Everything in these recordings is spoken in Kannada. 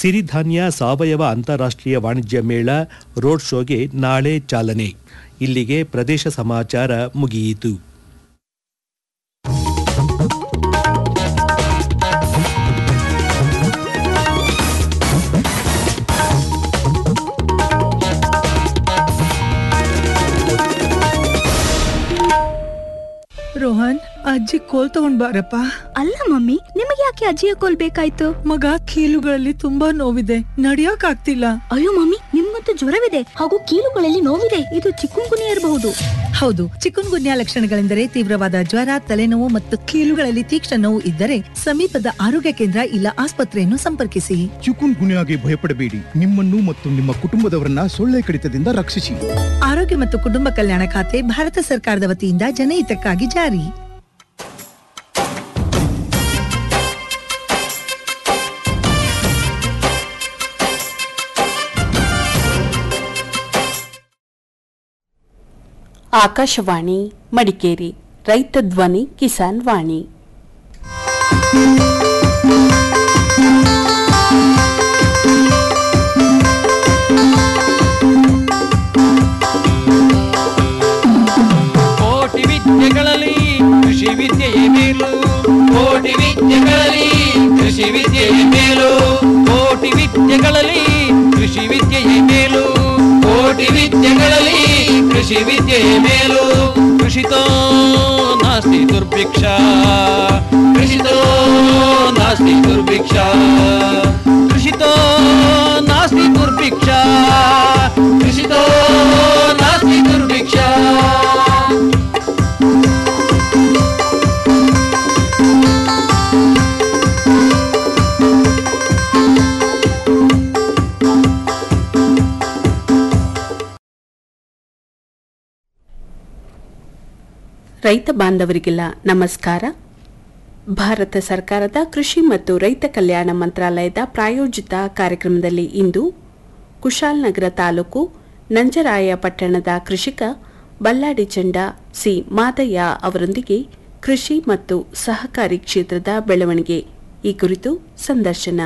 ಸಿರಿಧಾನ್ಯ ಸಾವಯವ ಅಂತಾರಾಷ್ಟ್ರೀಯ ವಾಣಿಜ್ಯ ಮೇಳ ರೋಡ್ ಶೋಗೆ ನಾಳೆ ಚಾಲನೆ ಇಲ್ಲಿಗೆ ಪ್ರದೇಶ ಸಮಾಚಾರ ಮುಗಿಯಿತು ರೋಹನ್ ಅಜ್ಜಿ ಕೋಲ್ ತಗೊಂಡ್ ಬಾರಪ್ಪ ಅಲ್ಲ ಮಮ್ಮಿ ನಿಮಗೆ ಯಾಕೆ ಅಜ್ಜಿಯ ಕೋಲ್ ಬೇಕಾಯ್ತು ಮಗ ಕೀಲುಗಳಲ್ಲಿ ತುಂಬಾ ನೋವಿದೆ ನಡಿಯಕ್ ಆಗ್ತಿಲ್ಲ ಅಯ್ಯೋ ಮಮ್ಮಿ ನಿಮ್ಗಂತೂ ಜ್ವರವಿದೆ ಹಾಗೂ ಕೀಲುಗಳಲ್ಲಿ ನೋವಿದೆ ಇದು ಚಿಕ್ಕುಂಗುನಿ ಇರಬಹುದು ಹೌದು ಚಿಕನ್ ಗುನ್ಯಾ ಲಕ್ಷಣಗಳೆಂದರೆ ತೀವ್ರವಾದ ಜ್ವರ ತಲೆನೋವು ಮತ್ತು ಕೀಲುಗಳಲ್ಲಿ ತೀಕ್ಷ್ಣ ನೋವು ಇದ್ದರೆ ಸಮೀಪದ ಆರೋಗ್ಯ ಕೇಂದ್ರ ಇಲ್ಲ ಆಸ್ಪತ್ರೆಯನ್ನು ಸಂಪರ್ಕಿಸಿ ಚಿಕುನ್ ಗುನ್ಯಾಗೆ ಭಯಪಡಬೇಡಿ ನಿಮ್ಮನ್ನು ಮತ್ತು ನಿಮ್ಮ ಕುಟುಂಬದವರನ್ನ ಸೊಳ್ಳೆ ಕಡಿತದಿಂದ ರಕ್ಷಿಸಿ ಆರೋಗ್ಯ ಮತ್ತು ಕುಟುಂಬ ಕಲ್ಯಾಣ ಖಾತೆ ಭಾರತ ಸರ್ಕಾರದ ವತಿಯಿಂದ ಜನಹಿತಕ್ಕಾಗಿ ಜಾರಿ ಆಕಾಶವಾಣಿ ಮಡಿಕೇರಿ ರೈತ ಧ್ವನಿ ಕಿಸಾನ್ ವಾಣಿ ಕೋಟಿ ವಿದ್ಯೆಗಳಲ್ಲಿ ಕೃಷಿ ವಿದ್ಯೆಯೇ ಮೇಲು ಕೋಟಿ ವಿದ್ಯೆಗಳಲ್ಲಿ ಕೃಷಿ ವಿದ್ಯೆಯೇ ಮೇಲು ಕೋಟಿ ವಿದ್ಯೆಗಳಲ್ಲಿ ಕೃಷಿ ವಿದ್ಯೆಯೇ ಮೇಲು ಕೋಟಿ ವಿದ್ಯೆಗಳಲ್ಲಿ ಕೃಷಿ ವಿದ್ಯೆಯೇ ಮೇಲು ಕೃಷಿತೋ ನಾಸ್ತಿ ದುರ್ಭಿಕ್ಷ ಕೃಷಿತೋ ನಾಸ್ತಿ ದುರ್ಭಿಕ್ಷ ಕೃಷಿತೋ ನಾಸ್ತಿ ದುರ್ಭಿಕ್ಷ ಕೃಷಿತೋ ನಾಸ್ತಿ ದುರ್ಭಿಕ್ಷ ರೈತ ಬಾಂಧವರಿಗೆಲ್ಲ ನಮಸ್ಕಾರ ಭಾರತ ಸರ್ಕಾರದ ಕೃಷಿ ಮತ್ತು ರೈತ ಕಲ್ಯಾಣ ಮಂತ್ರಾಲಯದ ಪ್ರಾಯೋಜಿತ ಕಾರ್ಯಕ್ರಮದಲ್ಲಿ ಇಂದು ಕುಶಾಲನಗರ ತಾಲೂಕು ನಂಜರಾಯ ಪಟ್ಟಣದ ಕೃಷಿಕ ಬಲ್ಲಾಡಿ ಚಂಡ ಸಿ ಮಾದಯ್ಯ ಅವರೊಂದಿಗೆ ಕೃಷಿ ಮತ್ತು ಸಹಕಾರಿ ಕ್ಷೇತ್ರದ ಬೆಳವಣಿಗೆ ಈ ಕುರಿತು ಸಂದರ್ಶನ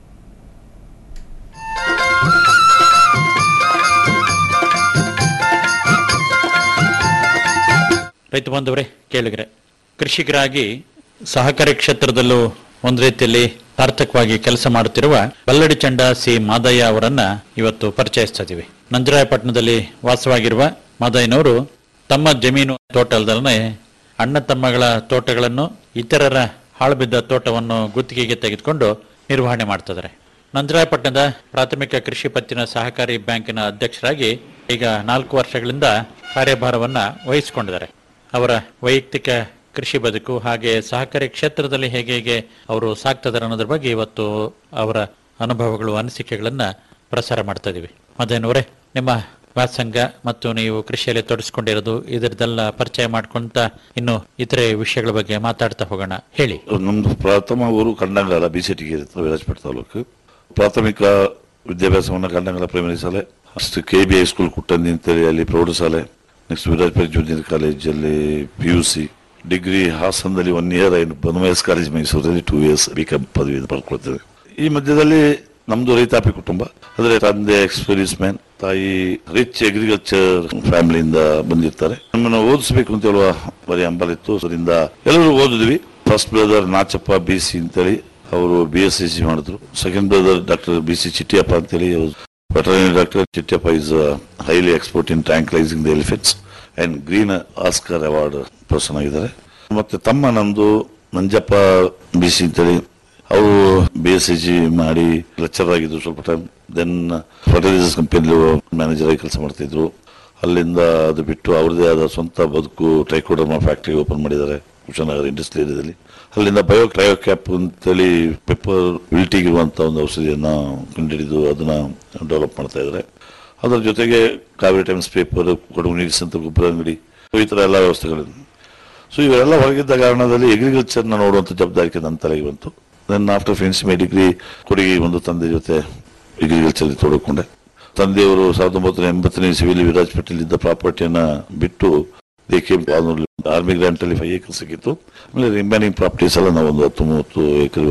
ರೈತ ಬಾಂಧವರೇ ಕೇಳಿದ್ರೆ ಕೃಷಿಕರಾಗಿ ಸಹಕಾರಿ ಕ್ಷೇತ್ರದಲ್ಲೂ ಒಂದು ರೀತಿಯಲ್ಲಿ ಸಾರ್ಥಕವಾಗಿ ಕೆಲಸ ಮಾಡುತ್ತಿರುವ ಬಲ್ಲಡಿ ಚಂಡ ಸಿ ಮಾದಯ್ಯ ಅವರನ್ನ ಇವತ್ತು ಪರಿಚಯಿಸ್ತಾ ಇದೀವಿ ನಂಜರಾಯಪಟ್ಟಣದಲ್ಲಿ ವಾಸವಾಗಿರುವ ಮಾದಯ್ಯನವರು ತಮ್ಮ ಜಮೀನು ತೋಟದಲ್ಲೇ ಅಣ್ಣ ತಮ್ಮಗಳ ತೋಟಗಳನ್ನು ಇತರರ ಹಾಳುಬಿದ್ದ ತೋಟವನ್ನು ಗುತ್ತಿಗೆಗೆ ತೆಗೆದುಕೊಂಡು ನಿರ್ವಹಣೆ ಮಾಡ್ತಿದ್ದಾರೆ ನಂಜರಾಯಪಟ್ಟಣದ ಪ್ರಾಥಮಿಕ ಕೃಷಿ ಪತ್ತಿನ ಸಹಕಾರಿ ಬ್ಯಾಂಕಿನ ಅಧ್ಯಕ್ಷರಾಗಿ ಈಗ ನಾಲ್ಕು ವರ್ಷಗಳಿಂದ ಕಾರ್ಯಭಾರವನ್ನ ವಹಿಸಿಕೊಂಡಿದ್ದಾರೆ ಅವರ ವೈಯಕ್ತಿಕ ಕೃಷಿ ಬದುಕು ಹಾಗೆ ಸಹಕಾರಿ ಕ್ಷೇತ್ರದಲ್ಲಿ ಹೇಗೆ ಹೇಗೆ ಅವರು ಸಾಕ್ತಿದ್ದಾರೆ ಅನ್ನೋದ್ರ ಬಗ್ಗೆ ಇವತ್ತು ಅವರ ಅನುಭವಗಳು ಅನಿಸಿಕೆಗಳನ್ನ ಪ್ರಸಾರ ಮಾಡ್ತಾ ಇದೀವಿ ಮದೇನವರೇ ನಿಮ್ಮ ವ್ಯಾಸಂಗ ಮತ್ತು ನೀವು ಕೃಷಿಯಲ್ಲಿ ತೊಡಗಿಸ್ಕೊಂಡಿರೋದು ಇದರದೆಲ್ಲ ಪರಿಚಯ ಮಾಡ್ಕೊಂತ ಇನ್ನು ಇತರೆ ವಿಷಯಗಳ ಬಗ್ಗೆ ಮಾತಾಡ್ತಾ ಹೋಗೋಣ ಹೇಳಿ ನಮ್ದು ಪ್ರಥಮ ಊರು Kandangala B C T Virajpet ತಾಲೂಕು ಪ್ರಾಥಮಿಕ ವಿದ್ಯಾಭ್ಯಾಸವನ್ನು ಕಂಡಂಗಾಲ ಪ್ರೈಮರಿ ಶಾಲೆ next K B high school Kuttandi ಅಂತೇಳಿ ಅಲ್ಲಿ ಪ್ರೌಢಶಾಲೆ ನೆಕ್ಸ್ಟ್ ವಿರಾಜಪೇಟೆ ಜೂನಿಯರ್ ಕಾಲೇಜಲ್ಲಿ ಪಿ ಯು ಸಿ ಡಿಗ್ರಿ ಹಾಸನದಲ್ಲಿ ಒನ್ ಇಯರ್ ಆಯ್ತು ಬನವಯಸ್ ಕಾಲೇಜ್ ಮೈಸೂರಲ್ಲಿ ಟೂ ಇಯರ್ಸ್ ಬಿ ಕಾಮ್ ಪದವಿ ಪಡ್ಕೊಳ್ತೇವೆ ಈ ಮಧ್ಯದಲ್ಲಿ ನಮ್ದು ರೈತಾಪಿ ಕುಟುಂಬ ಅಂದ್ರೆ ತಂದೆ ಎಕ್ಸ್ಪೀರಿಯನ್ಸ್ ಮ್ಯಾನ್ ತಾಯಿ ರಿಚ್ ಅಗ್ರಿಕಲ್ಚರ್ ಫ್ಯಾಮಿಲಿಯಿಂದ ಬಂದಿರ್ತಾರೆ ನಮ್ಮನ್ನು ಓದಿಸ್ಬೇಕು ಅಂತ ಹೇಳುವ ಬರೀ ಹಂಬಲ ಇತ್ತು ಅದರಿಂದ ಎಲ್ಲರೂ ಓದಿದ್ವಿ first brother Nachappa B C ಅಂತೇಳಿ ಅವರು ಬಿ ಎಸ್ ಸಿ ಮಾಡಿದ್ರು second brother doctor B C Chittiyappa ಅಂತೇಳಿ veterinary doctor Chittiyappa is highly expert in tranquilising the elephants and green Oscar award person ಆಗಿದ್ದಾರೆ ಮತ್ತೆ ತಮ್ಮ ನಮ್ದು ನಂಜಪ್ಪ ಬಿ ಸಿ ಅಂತೇಳಿ ಅವರು ಬಿ ಎಸ್ ಸಿ ಜಿ ಮಾಡಿ ಲೆಕ್ಚರ್ ಆಗಿದ್ರು ಸ್ವಲ್ಪ ಟೈಮ್ ದೆನ್ ಫರ್ಟಿಲೈಸರ್ಸ್ ಕಂಪನಿಲಿ ಮ್ಯಾನೇಜರ್ ಆಗಿ ಕೆಲಸ ಮಾಡ್ತಿದ್ರು ಅಲ್ಲಿಂದ ಅದು ಬಿಟ್ಟು ಅವ್ರದೇ ಆದ ಸ್ವಂತ ಬದುಕು ಟ್ರೈಕೋಡರ್ಮಾ ಫ್ಯಾಕ್ಟರಿ ಓಪನ್ ಮಾಡಿದ್ದಾರೆ ಕುಶನಗರ್ ಇಂಡಸ್ಟ್ರಿ ಏರಿಯಾದಲ್ಲಿ ಅಲ್ಲಿಂದ ಬಯೋ ಕ್ರಯೋ ಕ್ಯಾಪ್ ಅಂತೇಳಿ ಪೆಪ್ಪರ್ ವಿಲ್ಟಿಗೆ ಇರುವಂತ ಒಂದು ಔಷಧಿಯನ್ನ ಕಂಡುಹಿಡಿದು ಅದನ್ನ ಡೆವಲಪ್ ಮಾಡ್ತಾ ಇದ್ದಾರೆ ಅದರ ಜೊತೆಗೆ Cauvery times paper Kodagu needs ಅಂತ ಗೊಬ್ಬರ ಅಂಗಡಿ ಈ ತರ ಎಲ್ಲ ವ್ಯವಸ್ಥೆಗಳಿವೆ ಸೊ ಇವೆಲ್ಲ ಹೊರಗಿದ್ದ ಕಾರಣದಲ್ಲಿ ಅಗ್ರಿಕಲ್ಚರ್ನ ನೋಡುವಂತ ಜವಾಬ್ದಾರಿಕೆ ನನ್ನ ತಲೆಗೆ ಬಂತು then after finish my degree ಕೊಡಗಿ ಒಂದು ತಂದೆ ಜೊತೆ ಅಗ್ರಿಕಲ್ಚರ್ ತೊಡಕೊಂಡೆ ತಂದೆಯವರು ಸಾವಿರದ ಒಂಬೈನೂರ ಎಂಬತ್ತನೇ ಸಿವಿಲ್ ವಿರಾಜಪೇಟೆಯಲ್ಲಿದ್ದ ಪ್ರಾಪರ್ಟಿಯನ್ನ ಬಿಟ್ಟು ದೇಕೆ ಆರ್ಮಿ ಗ್ರಾಂಟ್ ಅಲ್ಲಿ ಫೈವ್ ಏಕರ್ ಸಿಕ್ಕಿತ್ತು ಆಮೇಲೆ ರಿಮೈನಿಂಗ್ ಪ್ರಾಪರ್ಟೀಸ್ ಎಲ್ಲ ನಾವು ಒಂದು ಹತ್ತು ಮೂವತ್ತು ಎಕರೆವರೆಗೆ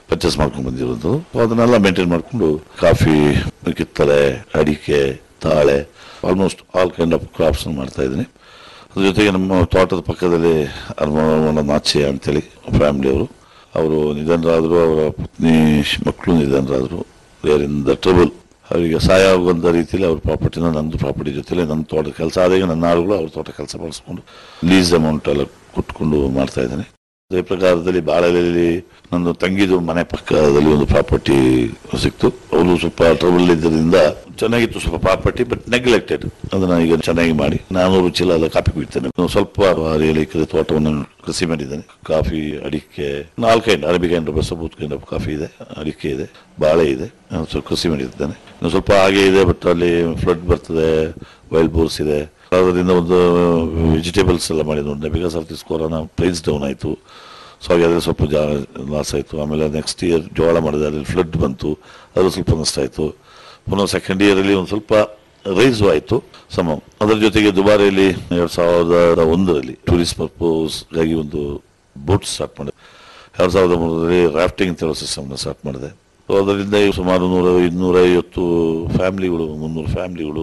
ಪರ್ಚೇಸ್ ಮಾಡ್ಕೊಂಡು ಬಂದಿರೋದು ಸೊ ಅದನ್ನೆಲ್ಲ ಮೇಂಟೈನ್ ಮಾಡಿಕೊಂಡು ಕಾಫಿ ಕಿತ್ತಳೆ ಅಡಿಕೆ ತಾಳೆ almost all kind of crops ಮಾಡ್ತಾ ಇದ್ದೀನಿ ಅದ್ರ ಜೊತೆಗೆ ನಮ್ಮ ತೋಟದ ಪಕ್ಕದಲ್ಲಿ ಅರ್ಮನ ನಾಚೆ ಅಂತೇಳಿ ಫ್ಯಾಮಿಲಿಯವರು ಅವರು ನಿಧನರಾದರು ಅವರ ಪತ್ನಿ ಮಕ್ಕಳು ನಿಧನರಾದರು ದೇರ್ ಇನ್ ದ ಟ್ರಬಲ್ ಅವರಿಗೆ ಸಹಾಯ ಆಗುವಂಥ ರೀತಿಯಲ್ಲಿ ಅವ್ರ ಪ್ರಾಪರ್ಟಿನ ನಂದು ಪ್ರಾಪರ್ಟಿ ಜೊತೆಲೆ ನನ್ನ ತೋಟ ಕೆಲಸ ಆದಾಗ ನನ್ನ ಆಳುಗಳು ಅವ್ರ ತೋಟ ಕೆಲಸ ಬಳಸ್ಕೊಂಡು ಲೀಸ್ ಅಮೌಂಟ್ ಎಲ್ಲ ಕೊಟ್ಕೊಂಡು ಮಾಡ್ತಾ ಇದ್ದೇನೆ ಅದೇ ಪ್ರಕಾರದಲ್ಲಿ ಬಾಳೆಲೆಯಲ್ಲಿ ನನ್ನ ತಂಗಿದು ಮನೆ ಪಕ್ಕದಲ್ಲಿ ಒಂದು ಪ್ರಾಪರ್ಟಿ ಸಿಕ್ತು ಅವರು ಸ್ವಲ್ಪ ಟ್ರಬಲ್ ಇದ್ದರಿಂದ ಚೆನ್ನಾಗಿತ್ತು ಸ್ವಲ್ಪ ಪ್ರಾಪರ್ಟಿ ಬಟ್ ನೆಗ್ಲೆಕ್ಟೆಡ್ ಅದನ್ನ ಈಗ ಚೆನ್ನಾಗಿ ಮಾಡಿ ನಾನೂರು ಚೀಲ ಎಲ್ಲ ಕಾಫಿ ಕುಯ್ತೇನೆ ಇನ್ನು ಸ್ವಲ್ಪ ಏಳು ಎಕರೆ ತೋಟವನ್ನು ಕೃಷಿ ಮಾಡಿದ್ದೇನೆ ಕಾಫಿ ಅಡಿಕೆ ನಾಲ್ಕೈದು ಅರಬಿಕ್ ಅಂಡ್ ಬಸಬೂತ್ ಕೈಂಡ್ ಆಫ್ ಕಾಫಿ ಇದೆ ಅಡಿಕೆ ಇದೆ ಬಾಳೆ ಇದೆ ನಾನು ಸ್ವಲ್ಪ ಕೃಷಿ ಮಾಡಿದ್ದೇನೆ ಇನ್ನು ಸ್ವಲ್ಪ ಹಾಗೆ ಇದೆ ಬಟ್ ಅಲ್ಲಿ ಫ್ಲಡ್ ಬರ್ತದೆ ವೈಲ್ಡ್ ಬೋರ್ಸ್ ಇದೆ ಅದರಿಂದ ಒಂದು ವೆಜಿಟೇಬಲ್ಸ್ ಎಲ್ಲ ಮಾಡಿದ್ದು because of this corona price down ಆಯಿತು ಸೊ ಹಾಗಾದ್ರೆ ಸ್ವಲ್ಪ ಜಾ ಲಾಸ್ ಆಯಿತು ಆಮೇಲೆ ನೆಕ್ಸ್ಟ್ ಇಯರ್ ಜೋಳ ಮಾಡಿದೆ ಅದ್ರಲ್ಲಿ ಫ್ಲಡ್ ಬಂತು ಅದು ಸ್ವಲ್ಪ ನಷ್ಟ ಆಯಿತು ಪುನಃ ಸೆಕೆಂಡ್ ಇಯರಲ್ಲಿ ಒಂದು ಸ್ವಲ್ಪ ರೈಸು ಆಯಿತು ಸಮ ಅದರ ಜೊತೆಗೆ ದುಬಾರಿಯಲ್ಲಿ ಎರಡು ಸಾವಿರದ ಒಂದರಲ್ಲಿ ಟೂರಿಸ್ಟ್ ಪರ್ಪೋಸ್ಗಾಗಿ ಒಂದು ಬೋಟ್ ಸ್ಟಾರ್ಟ್ ಮಾಡಿದೆ ಎರಡು ಸಾವಿರದ ಮೂರರಲ್ಲಿ ರಾಫ್ಟಿಂಗ್ ಅಂತ ಹೇಳೋ ಸಿಸ್ಟಮ್ನ ಸ್ಟಾರ್ಟ್ ಮಾಡಿದೆ ಸೊ ಅದರಿಂದ ಈಗ ಸುಮಾರು ನೂರ ಇನ್ನೂರ ಐವತ್ತು ಫ್ಯಾಮಿಲಿಗಳು ಮುನ್ನೂರು ಫ್ಯಾಮಿಲಿಗಳು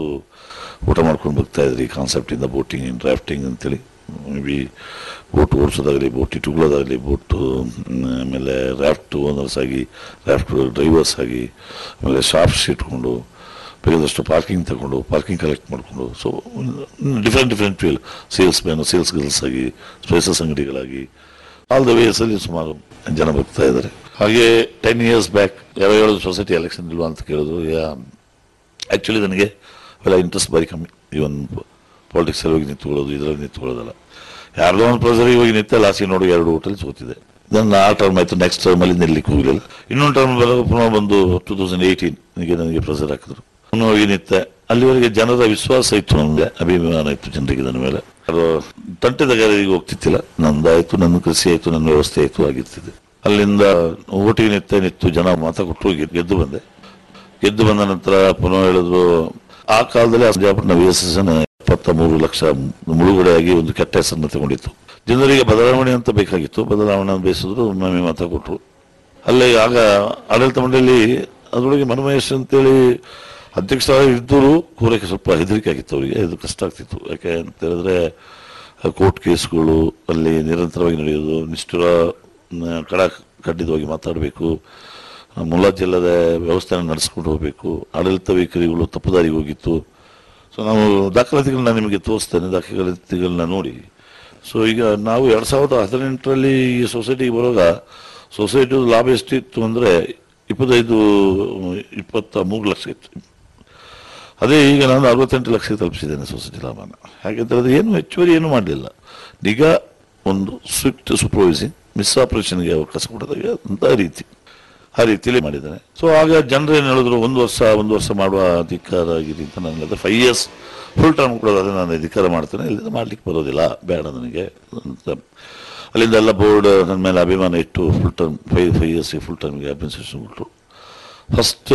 ಊಟ ಮಾಡ್ಕೊಂಡು ಬರ್ತಾ ಇದ್ರಿ ಈ ಕಾನ್ಸೆಪ್ಟಿಂದ ಬೋಟಿಂಗ್ ಇನ್ ರಾಫ್ಟಿಂಗ್ ಅಂತೇಳಿ ಮೇ ಬಿ ಬೋಟ್ ಓಡಿಸೋದಾಗಲಿ ಬೋಟ್ ಇಟ್ಕೊಳ್ಳೋದಾಗಲಿ ಬೋಟ್ ಆಮೇಲೆ ರಾಫ್ಟ್ ಓನರ್ಸ್ ಆಗಿ ರಾಫ್ಟ್ ಡ್ರೈವರ್ಸ್ ಆಗಿ ಆಮೇಲೆ ಶಾಪ್ಸ್ ಇಟ್ಕೊಂಡು ಬೇಕಾದಷ್ಟು ಪಾರ್ಕಿಂಗ್ ತಗೊಂಡು ಪಾರ್ಕಿಂಗ್ ಕಲೆಕ್ಟ್ ಮಾಡಿಕೊಂಡು so different different feel sales man sales girls ಆಗಿ ಸ್ಪೈಸಸ್ ಅಂಗಡಿಗಳಾಗಿ ಆಲ್ ದ ವೇಸ್ ಅಲ್ಲಿ ಸುಮಾರು ಜನ ಬರ್ತಾ ಇದ್ದಾರೆ ಹಾಗೆ ಟೆನ್ ಇಯರ್ಸ್ ಬ್ಯಾಕ್ ಯಾವ ಹೇಳೋದು ಸೊಸೈಟಿ ಎಲೆಕ್ಷನ್ ಇಲ್ವಾ ಅಂತ ಕೇಳಿದ್ರು ಯಾ ಆ್ಯಕ್ಚುಲಿ ನನಗೆ ಅವೆಲ್ಲ ಇಂಟ್ರೆಸ್ಟ್ ಭಾರಿ ಕಮ್ಮಿ ಇವನ್ ಪಾಲಿಟಿಕ್ಸ್ ಅಲ್ಲಿ ಹೋಗಿ ನಿಂತ್ಕೊಳ್ಳೋದು ಇದರಲ್ಲಿ ನಿಂತ್ಕೊಳ್ಳೋದಲ್ಲ ಯಾರ್ದೋ ಒಂದು ಪ್ರೆಸರ್ ಹೋಗಿ ನಿಂತೆ ಲಾಸ್ಟಿಗೆ ನೋಡಿ ಎರಡು ಹೋಟೆಲ್ ಸೋತಿದೆ ನನ್ನ ಆ ಟರ್ಮ್ ಆಯ್ತು ನೆಕ್ಸ್ಟ್ ಟರ್ಮ್ ಅಲ್ಲಿ ನಿಲ್ಲಕ್ಕೆ ಹೋಗಲಿಲ್ಲ ಇನ್ನೊಂದು ಟರ್ಮ್ ಬರೋ ಪುನಃ ಬಂದು ಟೂ ತೌಸಂಡ್ ಏಯ್ಟೀನ್ ನನಗೆ ನನಗೆ ಪ್ರೆಸರ್ ಹಾಕಿದ್ರು ಪುನಃ ಹೋಗಿ ನಿಂತೆ ಅಲ್ಲಿವರೆಗೆ ಜನರ ವಿಶ್ವಾಸ ಇತ್ತು ನನಗೆ ಅಭಿಮಾನ ಇತ್ತು ಜನರಿಗೆ ನನ್ನ ಮೇಲೆ ಅದು ತಂಟೆದಾರರಿಗೆ ಹೋಗ್ತಿತ್ತಿಲ್ಲ ನಂದಾಯ್ತು ನನ್ನ ಕೃಷಿ ಆಯ್ತು ನನ್ನ ವ್ಯವಸ್ಥೆ ಆಯ್ತು ಆಗಿರ್ತಿದೆ ಅಲ್ಲಿಂದ ಓಟಿಗೆ ನಿತ್ತೆ ನಿಂತು ಜನ ಮಾತಾ ಕೊಟ್ಟು ಗೆದ್ದು- ಗೆದ್ದು ಬಂದೆ ಗೆದ್ದು ಬಂದ ನಂತರ ಪುನಃ ಹೇಳಿದ್ರು ಆ ಕಾಲದಲ್ಲಿ ಅಜಾಪುರ ವಿ ಎಸ್ ಎಸ್ ಇಪ್ಪತ್ತ ಮೂರು ಲಕ್ಷ ಮುಳುಗಡೆಯಾಗಿ ಒಂದು ಕೆಟ್ಟ ಹೆಸರನ್ನು ತಗೊಂಡಿತ್ತು ಜನರಿಗೆ ಬದಲಾವಣೆ ಅಂತ ಬೇಕಾಗಿತ್ತು ಬದಲಾವಣೆ ಅಂತ ಬಯಸಿದ್ರು ಒಮ್ಮೆ ಮಾತಾ ಕೊಟ್ಟರು ಅಲ್ಲೇ ಆಗ ಆಡಳಿತ ಮಂಡಳಿ ಅದರೊಳಗೆ ಮನಮಹೇಶ್ ಅಂತೇಳಿ ಅಧ್ಯಕ್ಷ ಇದ್ದರೂ ಕೂರಕ್ಕೆ ಸ್ವಲ್ಪ ಹೆದರಿಕೆ ಆಗಿತ್ತು ಅವರಿಗೆ ಇದು ಕಷ್ಟ ಆಗ್ತಿತ್ತು ಯಾಕೆ ಅಂತ ಹೇಳಿದ್ರೆ ಕೋರ್ಟ್ ಕೇಸ್ಗಳು ಅಲ್ಲಿ ನಿರಂತರವಾಗಿ ನಡೆಯೋದು ನಿಷ್ಠುರ ನ, ಕಡ ಖಂಡಿತವಾಗಿ ಮಾತಾಡಬೇಕು ಮುಲಾಜಿಲ್ಲದೆ ವ್ಯವಸ್ಥೆನ ನಡೆಸ್ಕೊಂಡು ಹೋಗಬೇಕು ಆಡಳಿತ ವೈಖರಿಗಳು ತಪ್ಪು ದಾರಿಗೆ ಹೋಗಿತ್ತು ಸೊ ನಾವು ದಾಖಲಾತಿಗಳನ್ನ ನಿಮಗೆ ತೋರಿಸ್ತೇನೆ ದಾಖಲಾತಿಗಳನ್ನ ನೋಡಿ ಸೊ ಈಗ ನಾವು ಎರಡು ಸಾವಿರದ ಹದಿನೆಂಟರಲ್ಲಿ ಈ ಸೊಸೈಟಿಗೆ ಬರುವಾಗ ಸೊಸೈಟಿ ಲಾಭ ಎಷ್ಟಿತ್ತು ಅಂದರೆ ಇಪ್ಪತ್ತೈದು ಇಪ್ಪತ್ತ ಮೂರು ಲಕ್ಷ ಇತ್ತು ಅದೇ ಈಗ ನಾನು ಅರವತ್ತೆಂಟು ಲಕ್ಷಕ್ಕೆ ತಲುಪಿಸಿದ್ದೇನೆ ಸೊಸೈಟಿ ಲಾಭನ ಹಾಗಾದ್ರೆ ಅದು ಏನು ಹೆಚ್ಚುವರಿ ಏನು ಮಾಡಲಿಲ್ಲ ನಿಗಾ ಒಂದು ಸ್ವಿಫ್ಟ್ ಸೂಪರ್ವೈಸಿಂಗ್ ಮಿಸ್ ಆಪರೇಷನ್ಗೆ ಅವಕಾಶ ಕೊಡೋದಾಗ ಅಂತ ರೀತಿ ಆ ರೀತಿಯಲ್ಲಿ ಮಾಡಿದ್ದಾನೆ ಸೊ ಆಗ ಜನರು ಏನು ಹೇಳಿದ್ರು ಒಂದು ವರ್ಷ ಒಂದು ವರ್ಷ ಮಾಡುವ ಅಧಿಕಾರ ಆಗಿದೆ ಅಂತ ನನಗೆ ಫೈವ್ ಇಯರ್ಸ್ ಫುಲ್ ಟರ್ಮ್ ಕೊಡೋದಾದ್ರೆ ನಾನು ಅಧಿಕಾರ ಮಾಡ್ತೇನೆ ಇಲ್ಲಿಂದ ಮಾಡ್ಲಿಕ್ಕೆ ಬರೋದಿಲ್ಲ ಬೇಡ ನನಗೆ ಅಂತ ಅಲ್ಲಿಂದ ಎಲ್ಲ ಬೋರ್ಡ್ ನನ್ನ ಮೇಲೆ ಅಭಿಮಾನ ಇಟ್ಟು full term five five years full ಟರ್ಮ್ಗೆ ಅಡ್ಮಿನಿಸ್ಟ್ರೇಷನ್ ಕೊಟ್ಟರು ಫಸ್ಟ್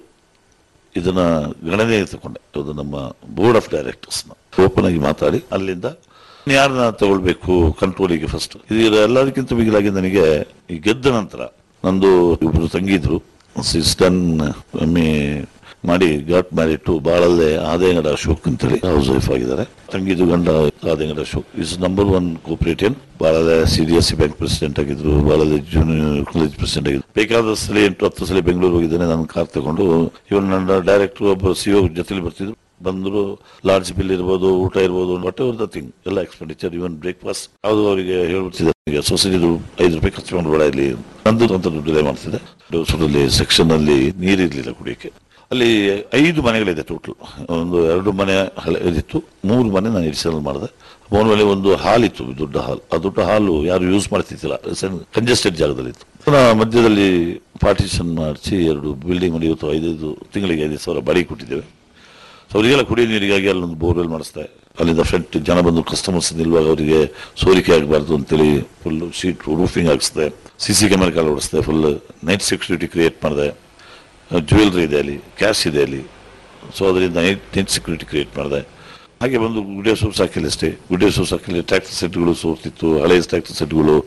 ಇದನ್ನ ಗಣನೆ ತಗೊಂಡೆ ಅದು ನಮ್ಮ ಬೋರ್ಡ್ ಆಫ್ ಡೈರೆಕ್ಟರ್ಸ್ನ ಓಪನ್ ಆಗಿ ಮಾತಾಡಿ ಅಲ್ಲಿಂದ ಯಾರನ್ನ ತಗೊಳ್ಬೇಕು ಕಂಟ್ರೋಲಿಗೆ ಫಸ್ಟ್ ಇದು ಎಲ್ಲದಕ್ಕಿಂತ ಮಿಗಿಲಾಗಿ ನನಗೆ ಈ ಗೆದ್ದ ನಂತರ ನಂದು ಇಬ್ರು ತಂಗಿದ್ರು ಸಿಸ್ಟನ್ ಎಮ್ಮೆ ಮಾಡಿ ಗಾಟ್ ಮ್ಯಾರಿಟ್ಟು ಬಾಳಲ್ಲೇ ಆದಾಯಗಡ ಅಶೋಕ್ ಅಂತೇಳಿ ಹೌಸ್ ವೈಫ್ ಆಗಿದ್ದಾರೆ ತಂಗಿದು ಗಂಡ ಆದಾಯಗಡ ಅಶೋಕ್ ಇಸ್ ನಂಬರ್ ಒನ್ ಕೋಪರೇಟಿಯನ್ Balale C D S C bank president ಆಗಿದ್ರು ಬಾಳಲೆ ಜೂನಿಯರ್ ಕಾಲೇಜ್ ಪ್ರೆಸಿಡೆಂಟ್ ಆಗಿದ್ರು ಬೇಕಾದ ಸಲ ಎಂಟು ಹತ್ತು ಸಲ ಬೆಂಗಳೂರು ಹೋಗಿದ್ದೇನೆ ನಾನು ಕಾರ್ ತಗೊಂಡು ಇವನ್ ನನ್ನ ಡೈರೆಕ್ಟರ್ ಒಬ್ಬ ಸಿಒ ಜೊತೆಲಿ ಬರ್ತಿದ್ರು ಬಂದ್ರು ಲಾಡ್ಜ್ ಬಿಲ್ ಇರ್ಬೋದು ಊಟ ಇರ್ಬೋದು ವಾಟ್ ಎವರ್ ದ ಥಿಂಗ್ ಎಲ್ಲ ಎಕ್ಸ್ಪೆಂಡಿಚರ್ ಇವನ್ ಬ್ರೇಕ್ಫಾಸ್ಟ್ ಯಾವುದು ಅವರಿಗೆ ಹೇಳ್ಬಿಡ್ತಿದೆ ಸೊಸೈಟಿದು ಐದು ರೂಪಾಯಿ ಖರ್ಚು ಮಾಡ್ಬೇಡ ಇಲ್ಲಿ ನಂದು ಅಂತ ದುಡ್ಡು ಮಾಡ್ತಿದೆ ಸುರಲ್ಲಿ ಸೆಕ್ಷನ್ ಅಲ್ಲಿ ನೀರಿರ್ಲಿಲ್ಲ ಕುಡಿಯಕ್ಕೆ ಅಲ್ಲಿ ಐದು ಮನೆಗಳಿದೆ ಟೋಟಲ್ ಒಂದು ಎರಡು ಮನೆ ಹಳೆ ಇದಿತ್ತು ಮೂರು ಮನೆ ನಾನು ಎಡಿಷನಲ್ ಮಾಡಿದೆ ಮೂರು ಮನೆ ಒಂದು ಹಾಲ್ ಇತ್ತು ದೊಡ್ಡ ಹಾಲ್ ಆ ದೊಡ್ಡ ಹಾಲು ಯಾರು ಯೂಸ್ ಮಾಡ್ತಿದ್ದಿಲ್ಲ ಕಂಜೆಸ್ಟೆಡ್ ಜಾಗದಲ್ಲಿ ಇತ್ತು ಪುನಃ ಮಧ್ಯದಲ್ಲಿ ಪಾರ್ಟಿಷನ್ ಮಾಡಿಸಿ ಎರಡು ಬಿಲ್ಡಿಂಗ್ ಮಾಡಿ ಇವತ್ತು ಐದೈದು ತಿಂಗಳಿಗೆ ಐದು ಸಾವಿರ ಬಾಡಿಗೆ ಕೊಟ್ಟಿದ್ದೇವೆ ಸೊ ಅವರಿಗೆಲ್ಲ ಕುಡಿಯೋ ನೀರಿಗಾಗಿ ಅಲ್ಲೊಂದು ಬೋರ್ವೆಲ್ ಮಾಡಿಸ್ದೆ ಅಲ್ಲಿಂದ ಫ್ರಂಟ್ ಜನ ಬಂದು ಕಸ್ಟಮರ್ಸ್ ನಿಲ್ಲುವಾಗ ಅವರಿಗೆ ಸೋರಿಕೆ ಆಗಬಾರ್ದು ಅಂತೇಳಿ ಫುಲ್ ಶೀಟ್ ರೂಫಿಂಗ್ ಹಾಕಿಸ್ದೆ ಸಿ ಸಿ ಕ್ಯಾಮೆರಾ ಅಳವಡಿಸ್ದೆ ಫುಲ್ ನೈಟ್ ಸೆಕ್ಯೂರಿಟಿ ಕ್ರಿಯೇಟ್ ಮಾಡಿದೆ ಜ್ಯುವೆಲ್ರಿ ಇದೆ ಅಲ್ಲಿ ಕ್ಯಾಶ್ ಇದೆ ಅಲ್ಲಿ ಸೊ ಅದರಿಂದ ನೈಟ್ ನೈಟ್ ಸೆಕ್ಯೂರಿಟಿ ಕ್ರಿಯೇಟ್ ಮಾಡಿದೆ ಹಾಗೆ ಬಂದು ಗುಡ್ಡೆ ಸೋರ್ಸ್ ಹಾಕಿಲ್ಲ ಅಷ್ಟೇ ಗುಡ್ಡೆ ಸೋರ್ಸ್ ಹಾಕಿಲ್ಲ ಟ್ರ್ಯಾಕ್ಟರ್ ಸೆಟ್ಗಳು ಸೋರ್ತಿತ್ತು ಹಳೆಯ ಟ್ರ್ಯಾಕ್ಟರ್ ಸೆಟ್ಗಳು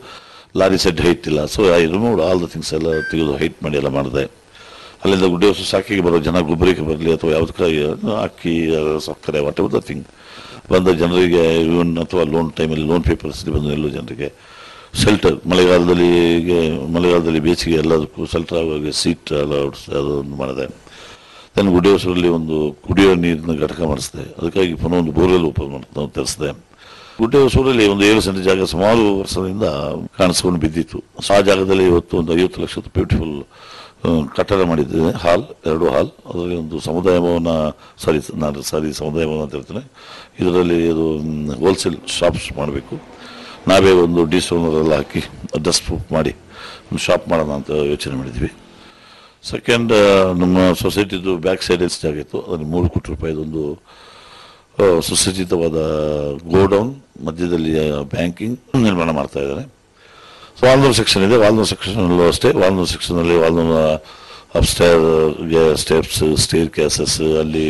ಲಾರಿ ಸೆಡ್ ಹೈಟ್ ಇಲ್ಲ so I remove all the things ಎಲ್ಲ ತೆಗೆದು ಹೈಟ್ ಮಾಡಿ ಎಲ್ಲ ಮಾಡಿದೆ ಅಲ್ಲಿಂದ ಗುಡ್ಡೆ ಹೊಸ ಸಾಕಿಗೆ ಬರೋ ಜನ ಗೊಬ್ಬರಕ್ಕೆ ಬರಲಿ ಅಥವಾ ಯಾವುದಕ್ಕಾಗಿ ಅಕ್ಕಿ ಆ, ಸಕ್ಕರೆ ವಾಟ್ ಎವರ್ ದ ಥಿಂಗ್ ಬಂದ ಜನರಿಗೆ ಇವನ್ ಅಥವಾ ಲೋನ್ ಟೈಮಲ್ಲಿ ಲೋನ್ ಪೇಪರ್ಸ್ ಬಂದು ಎಲ್ಲೋ ಜನರಿಗೆ ಶೆಲ್ಟರ್ ಮಳೆಗಾಲದಲ್ಲಿ ಹೀಗೆ ಮಳೆಗಾಲದಲ್ಲಿ ಬೇಸಿಗೆ ಎಲ್ಲದಕ್ಕೂ ಶೆಲ್ಟರ್ ಆಗುವಾಗ ಸೀಟ್ ಎಲ್ಲ ಅದೊಂದು ಮಾಡಿದೆ ದೆನ್ ಗುಡ್ಡೆ ಹೊಸರಲ್ಲಿ ಒಂದು ಕುಡಿಯೋ ನೀರಿನ ಘಟಕ ಮಾಡಿಸಿದೆ ಅದಕ್ಕಾಗಿ ಪುನಃ ಒಂದು ಬೋರ್ವೆಲ್ ಓಪನ್ ನಾವು ತೆರೆಸಿದೆ ಗುಡ್ಡೆ ಹೊಸೂರಲ್ಲಿ ಒಂದು ಏಳು ಸೆಂಟ್ ಜಾಗ ಸುಮಾರು ವರ್ಷದಿಂದ ಕಾಣಿಸ್ಕೊಂಡು ಬಿದ್ದಿತ್ತು ಆ ಜಾಗದಲ್ಲಿ ಇವತ್ತು ಒಂದು ಐವತ್ತು ಲಕ್ಷದ ಬ್ಯೂಟಿಫುಲ್ ಕಟ್ಟಡ ಮಾಡಿದ್ದೇನೆ ಹಾಲ್ ಎರಡು ಹಾಲ್ ಅದರಲ್ಲಿ ಒಂದು ಸಮುದಾಯ ಭವನ ಸಾರಿ ನಾನು ಸಾರಿ ಸಮುದಾಯ ಭವನ ಅಂತ ಹೇಳ್ತೇನೆ ಇದರಲ್ಲಿ ಅದು ಹೋಲ್ಸೇಲ್ ಶಾಪ್ಸ್ ಮಾಡಬೇಕು ನಾವೇ ಒಂದು ಡಿಸ್ಟೋನರೆಲ್ಲ ಹಾಕಿ ಡಸ್ಟ್ ಪ್ರೂಫ್ ಮಾಡಿ ಒಂದು ಶಾಪ್ ಮಾಡೋಣ ಅಂತ ಯೋಚನೆ ಮಾಡಿದ್ವಿ ಸೆಕೆಂಡ್ ನಮ್ಮ ಸೊಸೈಟಿದು ಬ್ಯಾಕ್ ಸೈಡ್ ಎಷ್ಟು ಜಾಗ ಇತ್ತು ಅದರಲ್ಲಿ ಮೂರು ಕೋಟಿ ರೂಪಾಯಿದೊಂದು ಆ, ಸುಸಜ್ಜಿತವಾದ ಗೋಡೌನ್ ಮಧ್ಯದಲ್ಲಿ ಬ್ಯಾಂಕಿಂಗ್ ನಿರ್ಮಾಣ ಮಾಡ್ತಾ ಇದ್ದಾರೆ ಸೊ ವಾಲ್ನೂರ್ ಸೆಕ್ಷನ್ ಇದೆ ವಾಲ್ನೂರ್ ಸೆಕ್ಷನಲ್ಲೂ ಅಷ್ಟೇ ವಾಲ್ನೂರ್ ಸೆಕ್ಷನಲ್ಲಿ Valnur upstair steps staircases ಅಲ್ಲಿ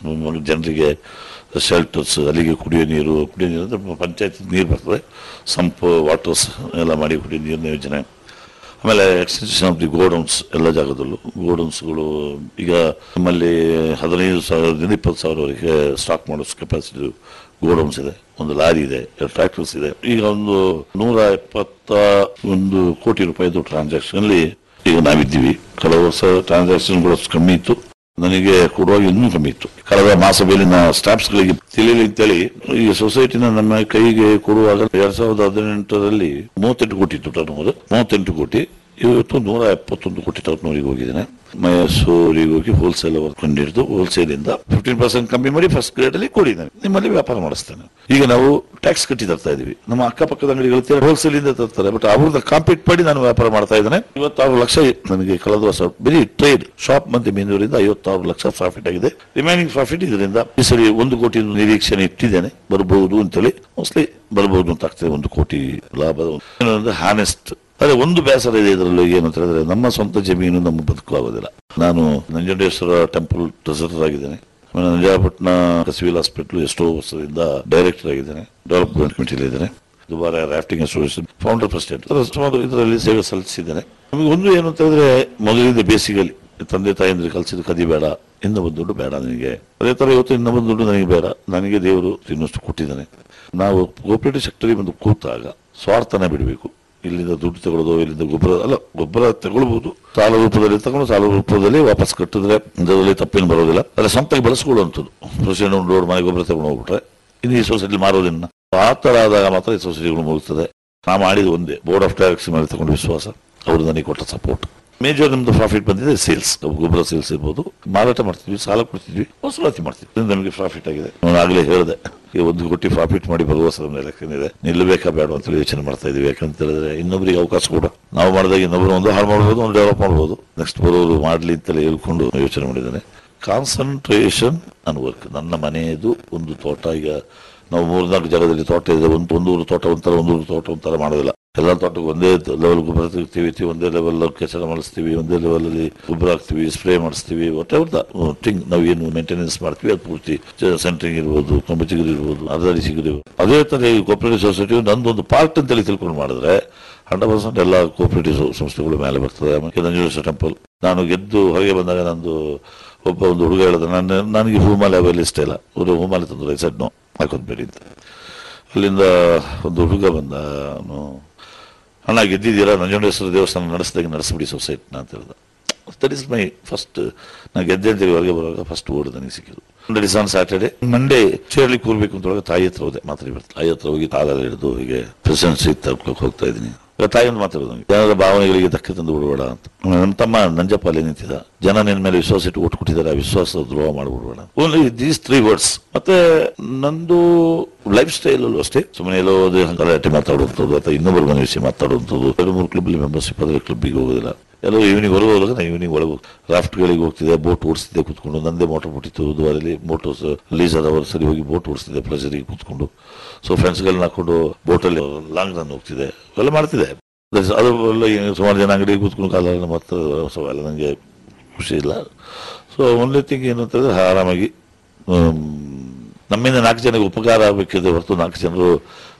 ಜನರಿಗೆ ಶೆಲ್ಟರ್ಸ್ ಅಲ್ಲಿಗೆ ಕುಡಿಯೋ ನೀರು ಕುಡಿಯೋ ನೀರು ಅಂದ್ರೆ ಪಂಚಾಯತ್ ನೀರು ಬರ್ತದೆ ಸಂಪ್ ವಾಟರ್ಸ್ ಎಲ್ಲ ಮಾಡಿ ಕುಡಿಯೋ ನೀರಿನ ಯೋಜನೆ ಆಮೇಲೆ ಎಕ್ಸ್ಟೆನ್ಷನ್ ಆಫ್ ದಿ ಗೋಡೌನ್ಸ್ ಎಲ್ಲ ಜಾಗದಲ್ಲೂ ಗೋಡೌನ್ಸ್ಗಳು ಈಗ ನಮ್ಮಲ್ಲಿ ಹದಿನೈದು ಸಾವಿರದಿಂದ ಇಪ್ಪತ್ತು ಸಾವಿರವರೆಗೆ ಸ್ಟಾಕ್ ಮಾಡೋ ಕೆಪಾಸಿಟಿ ಗೋಡೌನ್ಸ್ ಇದೆ ಒಂದು ಲಾರಿ ಇದೆ ಎರಡು ಟ್ರ್ಯಾಕ್ಟರ್ಸ್ ಇದೆ ಈಗ ಒಂದು ನೂರ ಎಪ್ಪತ್ತ ಒಂದು ಕೋಟಿ ರೂಪಾಯಿದು ಟ್ರಾನ್ಸಾಕ್ಷನ್ ಅಲ್ಲಿ ಈಗ ನಾವಿದ್ದೀವಿ ಕೆಲವು ವರ್ಷ ಟ್ರಾನ್ಸಾಕ್ಷನ್ಗಳು ಕಮ್ಮಿ ಇತ್ತು ನನಗೆ ಕೊಡುವಾಗ ಇನ್ನೂ ಕಮ್ಮಿ ಇತ್ತು ಕಳೆದ ಮಾಸಬೇಲಿನ ಸ್ಟಾಫ್ಸ್ ಗಳಿಗೆ ತಿಳಿಯಲಿ ಅಂತೇಳಿ ಈ ಸೊಸೈಟಿನ ನಮ್ಮ ಕೈಗೆ ಕೊಡುವಾಗ ಎರಡ್ ಸಾವಿರದ ಹದಿನೆಂಟರಲ್ಲಿ ಮೂವತ್ತೆಂಟು ಕೋಟಿ ಇತ್ತು ಟರ್ನ್ ಓವರ್ ಮೂವತ್ತೆಂಟು ಕೋಟಿ ಇವತ್ತು ನೂರ ಎಪ್ಪತ್ತೊಂದು ಕೋಟಿ ಟರ್ನ್ ಓವರಿಗೆ ಹೋಗಿದ್ದೇನೆ ಮೈಸೂರಿಗೆ ಹೋಗಿ ಹೋಲ್ಸೇಲ್ ಅವರು ಕೊಂಡಿದ್ದು ಹೋಲ್ಸೇಲ್ ಇಂದ ಫಿಫ್ಟೀನ್ ಪರ್ಸೆಂಟ್ ಕಮ್ಮಿ ಮಾಡಿ ಫಸ್ಟ್ ಗ್ರೇಡ್ ಅಲ್ಲಿ ಕೊಡಿದ್ದೇನೆ ನಿಮ್ಮಲ್ಲಿ ವ್ಯಾಪಾರ ಮಾಡಿಸ್ತೇನೆ ಈಗ ನಾವು ಟ್ಯಾಕ್ಸ್ ಕಟ್ಟಿ ತರ್ತಾ ಇದೀವಿ ನಮ್ಮ ಅಕ್ಕಪಕ್ಕದ ಅಂಗಡಿಗಳು ಹೋಲ್ಸೇಲ್ ಇಂದ ತರ್ತಾರೆ ಬಟ್ ಅವ್ರನ್ನ ಕಾಂಪೀಟ್ ಮಾಡಿ ನಾನು ವ್ಯಾಪಾರ ಮಾಡ್ತಾ ಇದ್ದೇನೆ ಇವತ್ತಾರು ಲಕ್ಷ ನನಗೆ ಕಳೆದ ವರ್ಷ ಬರೀ ಟ್ರೇಡ್ ಶಾಪ್ ಮತ್ತೆ ಮೀನುವರಿಂದ ಐವತ್ತಾರು ಲಕ್ಷ ಪ್ರಾಫಿಟ್ ಆಗಿದೆ ರಿಮೈನಿಂಗ್ ಪ್ರಾಫಿಟ್ ಇದರಿಂದ ಈ ಸರಿ ಒಂದು ಕೋಟಿ ನಿರೀಕ್ಷಣೆ ಇಟ್ಟಿದ್ದೇನೆ ಬರಬಹುದು ಅಂತೇಳಿ ಮೋಸ್ಟ್ಲಿ ಬರಬಹುದು ಅಂತ ಆಗ್ತದೆ ಒಂದು ಕೋಟಿ ಲಾಭ ಏನಂದ್ರೆ ಹಾನೆಸ್ಟ್ ಅದೇ ಒಂದು ಬೇಸರ ಇದೆ ಇದರಲ್ಲಿ ಏನು ಅಂತ ಹೇಳಿದ್ರೆ ನಮ್ಮ ಸ್ವಂತ ಜಮೀನು ನಮ್ಮ ಬದುಕು ಆಗೋದಿಲ್ಲ ನಾನು ನಂಜುಂಡೇಶ್ವರ ಟೆಂಪಲ್ ಟ್ರೆಸರರ್ ಆಗಿದ್ದೇನೆ ಆಮೇಲೆ ನಂಜಾಪಟ್ನ ಸಿವಿಲ್ ಹಾಸ್ಪಿಟಲ್ ಎಷ್ಟೋ ವರ್ಷದಿಂದ ಡೈರೆಕ್ಟರ್ ಆಗಿದ್ದೇನೆ ಡೆವಲಪ್ಮೆಂಟ್ ಕಮಿಟಿಯಲ್ಲಿ ಇದ್ದೇನೆ Dubare rafting association founder president ಸುಮಾರು ಇದರಲ್ಲಿ ಸೇವೆ ಸಲ್ಲಿಸಿದ್ದೇನೆ ನಮಗೆ ಒಂದು ಏನು ಅಂತ ಹೇಳಿದ್ರೆ ಮೊದಲಿಂದ ಬೇಸಿಗಲ್ಲಿ ತಂದೆ ತಾಯಂದ್ರೆ ಕಲಿಸಿದ ಕದಿಬೇಡ ಇನ್ನೊಬ್ಬ ದುಡ್ಡು ಬೇಡ ನನಗೆ ಅದೇ ತರ ಇವತ್ತು ಇನ್ನೊಬ್ಬ ದುಡ್ಡು ನನಗೆ ಬೇಡ ನನಗೆ ದೇವರು ಇನ್ನಷ್ಟು ಕೊಟ್ಟಿದ್ದಾನೆ ನಾವು ಕೋಪರೇಟಿವ್ ಸೆಕ್ಟರಿ ಬಂದು ಕೂತಾಗ ಸ್ವಾರ್ಥನ ಬಿಡಬೇಕು ಇಲ್ಲಿಂದ ದುಡ್ಡು ತಗೊಳ್ಳೋದು ಇಲ್ಲಿಂದ ಗೊಬ್ಬರ ಅಲ್ಲ ಗೊಬ್ಬರ ತಗೊಳ್ಬಹುದು ಸಾಲ ರೂಪದಲ್ಲಿ ತಗೊಂಡು ಸಾಲ ರೂಪದಲ್ಲಿ ವಾಪಸ್ ಕಟ್ಟಿದ್ರೆ ಇದರಲ್ಲಿ ತಪ್ಪೇನು ಬರೋದಿಲ್ಲ ಅಲ್ಲ ಸ್ವಂತಕ್ಕೆ ಬಳಸ್ಕೊಳ್ಳುವಂಥದ್ದು ಪ್ರೆಸಿಡೆಂಟ್ ಒಂದು ಲೋಡ್ ಮನೆ ಗೊಬ್ಬರ ತಗೊಂಡು ಹೋಗ್ಬಿಟ್ರೆ ಇನ್ನು ಈ ಸೊಸೈಟಿ ಮಾರೋದಿನ್ನ ಆ ತರ ಆದಾಗ ಮಾತ್ರ ಈ ಸೊಸೈಟಿಗಳು ಮುಗಿಸ್ತದೆ ನಾ ಮಾಡಿದ ಒಂದೇ ಬೋರ್ಡ್ ಆಫ್ ಡೈರೆಕ್ಟರ್ಸ್ ಮೇಲೆ ತಗೊಂಡು ವಿಶ್ವಾಸ ಅವರು ನನಗೆ ಕೊಟ್ಟ ಸಪೋರ್ಟ್ ಮೇಜರ್ ನಮ್ದು ಪ್ರಾಫಿಟ್ ಬಂದಿದೆ ಸೇಲ್ಸ್ ಗೊಬ್ಬರ ಸೇಲ್ಸ್ ಇರ್ಬೋದು ಮಾರಾಟ ಮಾಡ್ತಿದ್ವಿ ಸಾಲ ಕೊಡ್ತಿದ್ವಿ ವಸೂಲಾತಿ ಮಾಡ್ತಿದ್ವಿ ಇದು ನಮಗೆ ಪ್ರಾಫಿಟ್ ಆಗಿದೆ ನಾನು ಆಗಲೇ ಹೇಳಿದೆ ಈ ಒಂದು ಕೋಟಿ ಪ್ರಾಫಿಟ್ ಮಾಡಿ ಬರುವ ವರ್ಷ ಎಲೆಕ್ಷನ್ ಇದೆ ನಿಲ್ಲಬೇಕಾ ಬೇಡ ಅಂತ ಯೋಚನೆ ಮಾಡ್ತಾ ಇದೀವಿ ಯಾಕಂತ ಹೇಳಿದ್ರೆ ಇನ್ನೊಬ್ಬರಿಗೆ ಅವಕಾಶ ಕೂಡ ನಾವು ಮಾಡಿದಾಗ ಇನ್ನೊಬ್ಬರು ಒಂದು ಹಾಳು ಮಾಡ್ಬೋದು ಒಂದು ಡೆವಲಪ್ ಮಾಡ್ಬೋದು ನೆಕ್ಸ್ಟ್ ಬರೋರು ಮಾಡ್ಲಿ ಅಂತಲೇ ಹೇಳ್ಕೊಂಡು ಯೋಚನೆ ಮಾಡಿದ್ದೇನೆ ಕಾನ್ಸಂಟ್ರೇಷನ್ ನನ್ನ ವರ್ಕ್ ನನ್ನ ಮನೆಯದು ಒಂದು ತೋಟ ಈಗ ನಾವು ಮೂರ್ನಾಲ್ಕು ಜಾಗದಲ್ಲಿ ತೋಟ ಇದೆ ಒಂದು ಒಂದೂರು ತೋಟ ಒಂಥರ ಒಂದೂರು ತೋಟ ಒಂಥರ ಮಾಡೋದಿಲ್ಲ ಎಲ್ಲ ತೋಟಕ್ಕೆ ಒಂದೇ ಲೆವೆಲ್ ಗೊಬ್ಬರ ತೆಗಿತೀವಿ ಒಂದೇ ಲೆವೆಲ್ ಕೆಸರ ಮಾಡಿಸ್ತೀವಿ ಒಂದೇ ಲೆವೆಲ್ ಅಲ್ಲಿ ಗೊಬ್ಬರ ಹಾಕ್ತಿವಿ ಸ್ಪ್ರೇ ಮಾಡಿಸ್ತೀವಿ ವಾಟ್ ಎವರ್ ದ ಥಿಂಗ್ ನಾವು ಏನು ಮೇಂಟೆನೆನ್ಸ್ ಮಾಡ್ತೀವಿ ಅದು ಪೂರ್ತಿ ಸೆಂಟ್ರಿಂಗ್ ಇರ್ಬೋದು ಕೊಂಬ ಚಿಗುರು ಇರ್ಬೋದು ಅರ್ಧಾಡಿ ಚಿಗುರು ಇರ್ಬೋದು. ಅದೇ ತರ ಈ ಕೋಪರೇಟಿವ್ ಸೊಸೈಟಿ ನಂದೊಂದು ಪಾರ್ಟ್ ಅಂತೇಳಿ ತಿಳ್ಕೊಂಡು ಮಾಡಿದ್ರೆ ಹಂಡ್ರೆಡ್ ಪರ್ಸೆಂಟ್ ಎಲ್ಲ ಕೋಪರೇಟಿವ್ ಸಂಸ್ಥೆಗಳು ಮೇಲೆ ಬರ್ತದೆ ಆಮೇಲೆ ನಂಜುಂಡೇಶ್ವರ ಟೆಂಪಲ್ ನಾನು ಗೆದ್ದು ಹೊರಗೆ ಬಂದಾಗ ನಂದು ಒಬ್ಬ ಒಂದು ಹುಡುಗ ಹೇಳಿದ ನಾನು ನನಗೆ ಹೂಮಾಲೆ ಅವೆಲ್ಲ ಇಷ್ಟ ಇಲ್ಲ ಒಂದು ಹೂಮಾಲೆ ತಂದ್ರೆ ಸೆಡ್ ನೋ ಹಾಕೊಂಡ್ಬೇಡಿ ಅಂತ ಅಲ್ಲಿಂದ ಒಂದು ಹುಡುಗ ಬಂದ ಅವನು ಅಣ್ಣ ಗೆದ್ದಿದ್ದೀರಾ ನಂಜುಂಡೇಶ್ವರ ದೇವಸ್ಥಾನ ನಡೆಸಿದಾಗ ನಡೆಸ್ಬಿಡಿ ಸೊಸೈಟಿನ ಅಂತ ಹೇಳ್ದ ದಟ್ ಇಸ್ ಮೈ ಫಸ್ಟ್ ನಾ ಗೆದ್ದೆ ಅಂತೇಳಿ ಹೊರಗೆ ಬರುವಾಗ ಫಸ್ಟ್ ಓಡ್ ನನಗೆ ಸಿಕ್ಕಿದ್ದು that is on Saturday Monday ಚೇರ್ಲಿ ಕೂರ್ಬೇಕು ಅಂತ ಒಳಗೆ ತಾಯಿ ಹತ್ರ ಹೋದೆ ಮಾತಾಡಿ ಬರ್ತಾರೆ ತಾಯಿ ಹತ್ರ ಹೋಗಿ ತಾಳೆಲ್ಲ ಹಿಡಿದು ಹೀಗೆ ಪ್ರೆಸಿಡೆನ್ಸಿ ತರ್ಕೊಳಕ್ ಹೋಗ್ತಾ ಇದ್ದೀನಿ ಈಗ ತಾಯಿ ಒಂದು ಮಾತಾಡೋದು ನಂಗೆ. ಜನರ ಭಾವನೆಗಳಿಗೆ ಧಕ್ಕೆ ತಂದು ಬಿಡಬೇಡ ಅಂತ ನನ್ನ ತಮ್ಮ ನಂಜಪ್ಪ ಅಲ್ಲಿ ನಿಂತಿದ್ದ ಜನ ನಿನ್ನ ಮೇಲೆ ವಿಶ್ವಾಸ ಇಟ್ಟು ಒಟ್ಟು ಕೊಟ್ಟಿದ್ದಾರೆ ಆ ವಿಶ್ವಾಸ ದ್ರೋಹ ಮಾಡಿಬಿಡ್ಬೇಡ ಓನ್ಲಿ ದೀಸ್ ತ್ರೀ ವರ್ಡ್ಸ್ ಮತ್ತೆ ನಂದು ಲೈಫ್ ಸ್ಟೈಲ್ ಅಲ್ಲೂ ಅಷ್ಟೇ ಸುಮ್ಮನೆ ಎಲ್ಲೋ ಹೋದ್ರೆ ಗಲಾಟೆ ಮಾತಾಡುವಂಥದ್ದು ಅಥವಾ ಇನ್ನೊಬ್ಬರ ಮನೆ ವಿಷಯ ಮಾತಾಡುವಂಥದ್ದು ಎರಡು ಮೂರು ಕ್ಲಬ್ ಮೆಂಬರ್ಶಿಪ್ ಆದ್ರೆ ಕ್ಲಬ್ಬಿಗೆ ಹೋಗೋದಿಲ್ಲ ಎಲ್ಲೋ ಈವ್ನಿಂಗ್ ಹೊರಗೆ ಹೋದಾಗ ನಾನು ಈವ್ನಿಂಗ್ ಒಳಗೆ ರಾಫ್ಟ್ಗಳಿಗೆ ಹೋಗ್ತಿದ್ದೆ ಬೋಟ್ ಓಡಿಸ್ತಿದ್ದೆ ಕೂತ್ಕೊಂಡು ನಂದೇ ಮೋಟರ್ ಬಿಟ್ಟಿತ್ತು ದುಬಾರಲ್ಲಿ ಮೋಟರ್ಸ್ ರಿಲೀಸ್ ಆದವರು ಸರಿ ಹೋಗಿ ಬೋಟ್ ಓಡಿಸ್ತಿದ್ದೆ ಪ್ಲೆಜರಿಗೆ ಕೂತ್ಕೊಂಡು ಸೊ ಫ್ರೆಂಡ್ಸ್ಗಳನ್ನ ಹಾಕೊಂಡು ಬೋಟಲ್ಲಿ ಲಾಂಗ್ ರನ್ ಹೋಗ್ತಿದ್ದೆ ಎಲ್ಲ ಮಾಡ್ತಿದ್ದೆ That's- ಅದು ಎಲ್ಲ ಏನು ಸುಮಾರು ಜನ ಅಂಗಡಿ ಕೂತ್ಕೊಂಡು ಕಾಲ ಮಾತ್ರ ಸೊ ಎಲ್ಲ ನನಗೆ ಖುಷಿ ಇಲ್ಲ ಸೊ ಒನ್ಲಿ ಥಿಂಗ್ ಏನು ಅಂತಂದ್ರೆ ಆರಾಮಾಗಿ ಹ್ಮ್, ನಮ್ಮಿಂದ ನಾಲ್ಕು ಜನಕ್ಕೆ ಉಪಕಾರ ಆಗಬೇಕಿದೆ ಹೊರತು ನಾಲ್ಕು ಜನರು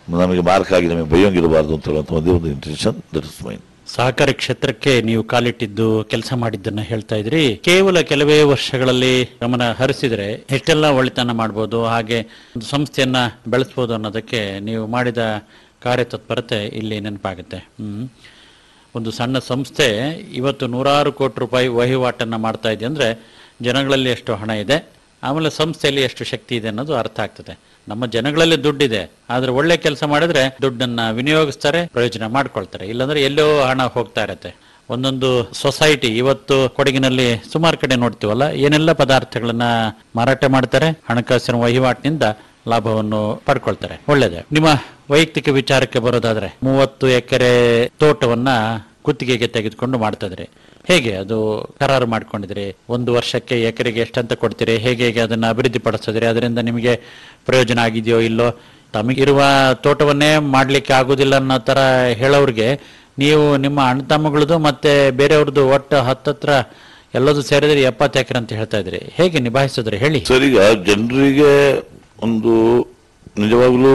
ನಮಗೆ ಮಾರ್ಕ್ ಆಗಿ ನಮಗೆ ಬೈಯೋಂಗಿರಬಾರ್ದು ಅಂತ ಹೇಳುವಂಥ ಒಂದೇ ಒಂದು ಇಂಟೆನ್ಷನ್ ದಟ್ ಇಸ್ ಮೈನ್ ಸಹಕಾರಿ ಕ್ಷೇತ್ರಕ್ಕೆ ನೀವು ಕಾಲಿಟ್ಟಿದ್ದು ಕೆಲಸ ಮಾಡಿದ್ದನ್ನ ಹೇಳ್ತಾ ಇದ್ರಿ ಕೇವಲ ಕೆಲವೇ ವರ್ಷಗಳಲ್ಲಿ ಗಮನ ಹರಿಸಿದ್ರೆ ಎಷ್ಟೆಲ್ಲ ಒಳಿತನ ಮಾಡ್ಬೋದು ಹಾಗೆ ಒಂದು ಸಂಸ್ಥೆಯನ್ನ ಬೆಳೆಸ್ಬೋದು ಅನ್ನೋದಕ್ಕೆ ನೀವು ಮಾಡಿದ ಕಾರ್ಯತತ್ಪರತೆ ಇಲ್ಲಿ ನೆನಪಾಗುತ್ತೆ ಹ್ಮ್ ಒಂದು ಸಣ್ಣ ಸಂಸ್ಥೆ ಇವತ್ತು ನೂರಾರು ಕೋಟಿ ರೂಪಾಯಿ ವಹಿವಾಟನ್ನ ಮಾಡ್ತಾ ಇದೆ ಅಂದ್ರೆ ಜನಗಳಲ್ಲಿ ಎಷ್ಟು ಹಣ ಇದೆ ಆಮೇಲೆ ಸಂಸ್ಥೆಯಲ್ಲಿ ಎಷ್ಟು ಶಕ್ತಿ ಇದೆ ಅನ್ನೋದು ಅರ್ಥ ಆಗ್ತದೆ ನಮ್ಮ ಜನಗಳಲ್ಲಿ ದುಡ್ಡಿದೆ ಆದ್ರೆ ಒಳ್ಳೆ ಕೆಲಸ ಮಾಡಿದ್ರೆ ದುಡ್ಡನ್ನ ವಿನಿಯೋಗಿಸ್ತಾರೆ ಪ್ರಯೋಜನ ಮಾಡ್ಕೊಳ್ತಾರೆ ಇಲ್ಲಾಂದ್ರೆ ಎಲ್ಲೋ ಹಣ ಹೋಗ್ತಾ ಇರತ್ತೆ ಒಂದೊಂದು ಸೊಸೈಟಿ ಇವತ್ತು ಕೊಡಗಿನಲ್ಲಿ ಸುಮಾರು ಕಡೆ ನೋಡ್ತೀವಲ್ಲ ಏನೆಲ್ಲ ಪದಾರ್ಥಗಳನ್ನ ಮಾರಾಟ ಮಾಡ್ತಾರೆ ಹಣಕಾಸಿನ ವಹಿವಾಟಿನಿಂದ ಲಾಭವನ್ನು ಪಡ್ಕೊಳ್ತಾರೆ ಒಳ್ಳೇದೇ ನಿಮ್ಮ ವೈಯಕ್ತಿಕ ವಿಚಾರಕ್ಕೆ ಬರೋದಾದ್ರೆ ಮೂವತ್ತು ಎಕರೆ ತೋಟವನ್ನ ಗುತ್ತಿಗೆಗೆ ತೆಗೆದುಕೊಂಡು ಮಾಡ್ತಾ ಇದ್ರಿ ಹೇಗೆ ಅದು ಕರಾರು ಮಾಡ್ಕೊಂಡಿದ್ರಿ ಒಂದು ವರ್ಷಕ್ಕೆ ಎಕರೆಗೆ ಎಷ್ಟಂತ ಕೊಡ್ತೀರಿ ಹೇಗೆ ಹೇಗೆ ಅದನ್ನ ಅಭಿವೃದ್ಧಿ ಪಡಿಸಿದ್ರಿ ಅದರಿಂದ ನಿಮಗೆ ಪ್ರಯೋಜನ ಆಗಿದೆಯೋ ಇಲ್ಲೋ ತಮಗಿರುವ ತೋಟವನ್ನೇ ಮಾಡ್ಲಿಕ್ಕೆ ಆಗುದಿಲ್ಲ ಅನ್ನೋ ತರ ಹೇಳೋರ್ಗೆ ನೀವು ನಿಮ್ಮ ಅಣ್ಣ ತಮ್ಮಗಳದು ಮತ್ತೆ ಬೇರೆಯವ್ರದ್ದು ಒಟ್ಟು ಹತ್ತತ್ರ ಎಲ್ಲದು ಸೇರಿದ್ರೆ ಎಪ್ಪತ್ತು ಎಕರೆ ಅಂತ ಹೇಳ್ತಾ ಇದ್ರಿ ಹೇಗೆ ನಿಭಾಯಿಸಿದ್ರಿ ಹೇಳಿ ಸರ್ ಈಗ ಜನರಿಗೆ ಒಂದು ನಿಜವಾಗ್ಲೂ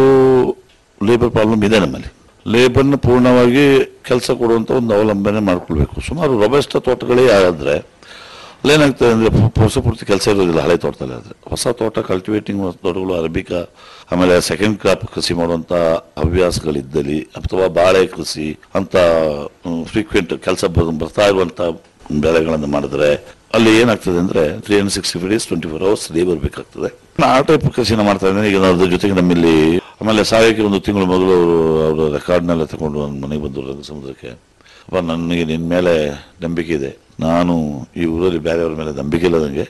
ಲೇಬರ್ ಪ್ರಾಬ್ಲಮ್ ಇದೆ ನಮ್ಮಲ್ಲಿ ಲೇಬರ್ನ ಪೂರ್ಣವಾಗಿ ಕೆಲಸ ಕೊಡುವಂತ ಒಂದು ಅವಲಂಬನೆ ಮಾಡ್ಕೊಳ್ಬೇಕು ಸುಮಾರು ರೊಬೆಸ್ಟ ತೋಟಗಳೇ ಆದ್ರೆ ಅಲ್ಲೇನಾಗ್ತದೆ ಅಂದ್ರೆ ಪು- ವರ್ಷ ಪೂರ್ತಿ ಕೆಲಸ ಇರೋದಿಲ್ಲ ಹಳೆ ತೋಟದಲ್ಲಿ ಆದ್ರೆ ಹೊಸ ತೋಟ ಕಲ್ಟಿವೇಟಿಂಗ್ ತೋಟಗಳು ಅರಬಿಕಾ ಆಮೇಲೆ ಸೆಕೆಂಡ್ ಕ್ರಾಪ್ ಕೃಷಿ ಮಾಡುವಂತ ಹವ್ಯಾಸಗಳಿದ್ದಲ್ಲಿ ಅಥವಾ ಬಾಳೆ ಕೃಷಿ ಅಂತ ಫ್ರೀಕ್ವೆಂಟ್ ಕೆಲಸ ಬರ್ತಾ ಇರುವಂತ ಬೆಳೆಗಳನ್ನು ಮಾಡಿದ್ರೆ ಅಲ್ಲಿ ಏನಾಗ್ತದೆ ಅಂದ್ರೆ three hundred sixty five days twenty four hours labour ಬೇಕಾಗ್ತದೆ ಆ ಟೈಪ್ ಕೃಷಿನ ಮಾಡ್ತಾ ಇದ್ದೇನೆ ಈಗ ಅದ್ರ ಜೊತೆಗೆ ನಮ್ಮಲ್ಲಿ ಆಮೇಲೆ ಸಾಯಕ್ಕೆ ಒಂದು ತಿಂಗಳು ಮೊದಲು ಅವರು ಅವರ ರೆಕಾರ್ಡ್ನೆಲ್ಲ ತಗೊಂಡು ನನ್ನ ಮನೆಗೆ ಬಂದರು ರಂಗ ಸಮುದ್ರಕ್ಕೆ ಅಪ್ಪ ನನಗೆ ನಿನ್ನ ಮೇಲೆ ನಂಬಿಕೆ ಇದೆ ನಾನು ಈ ಊರಲ್ಲಿ ಬೇರೆಯವ್ರ ಮೇಲೆ ನಂಬಿಕೆ ಇಲ್ಲ ನನಗೆ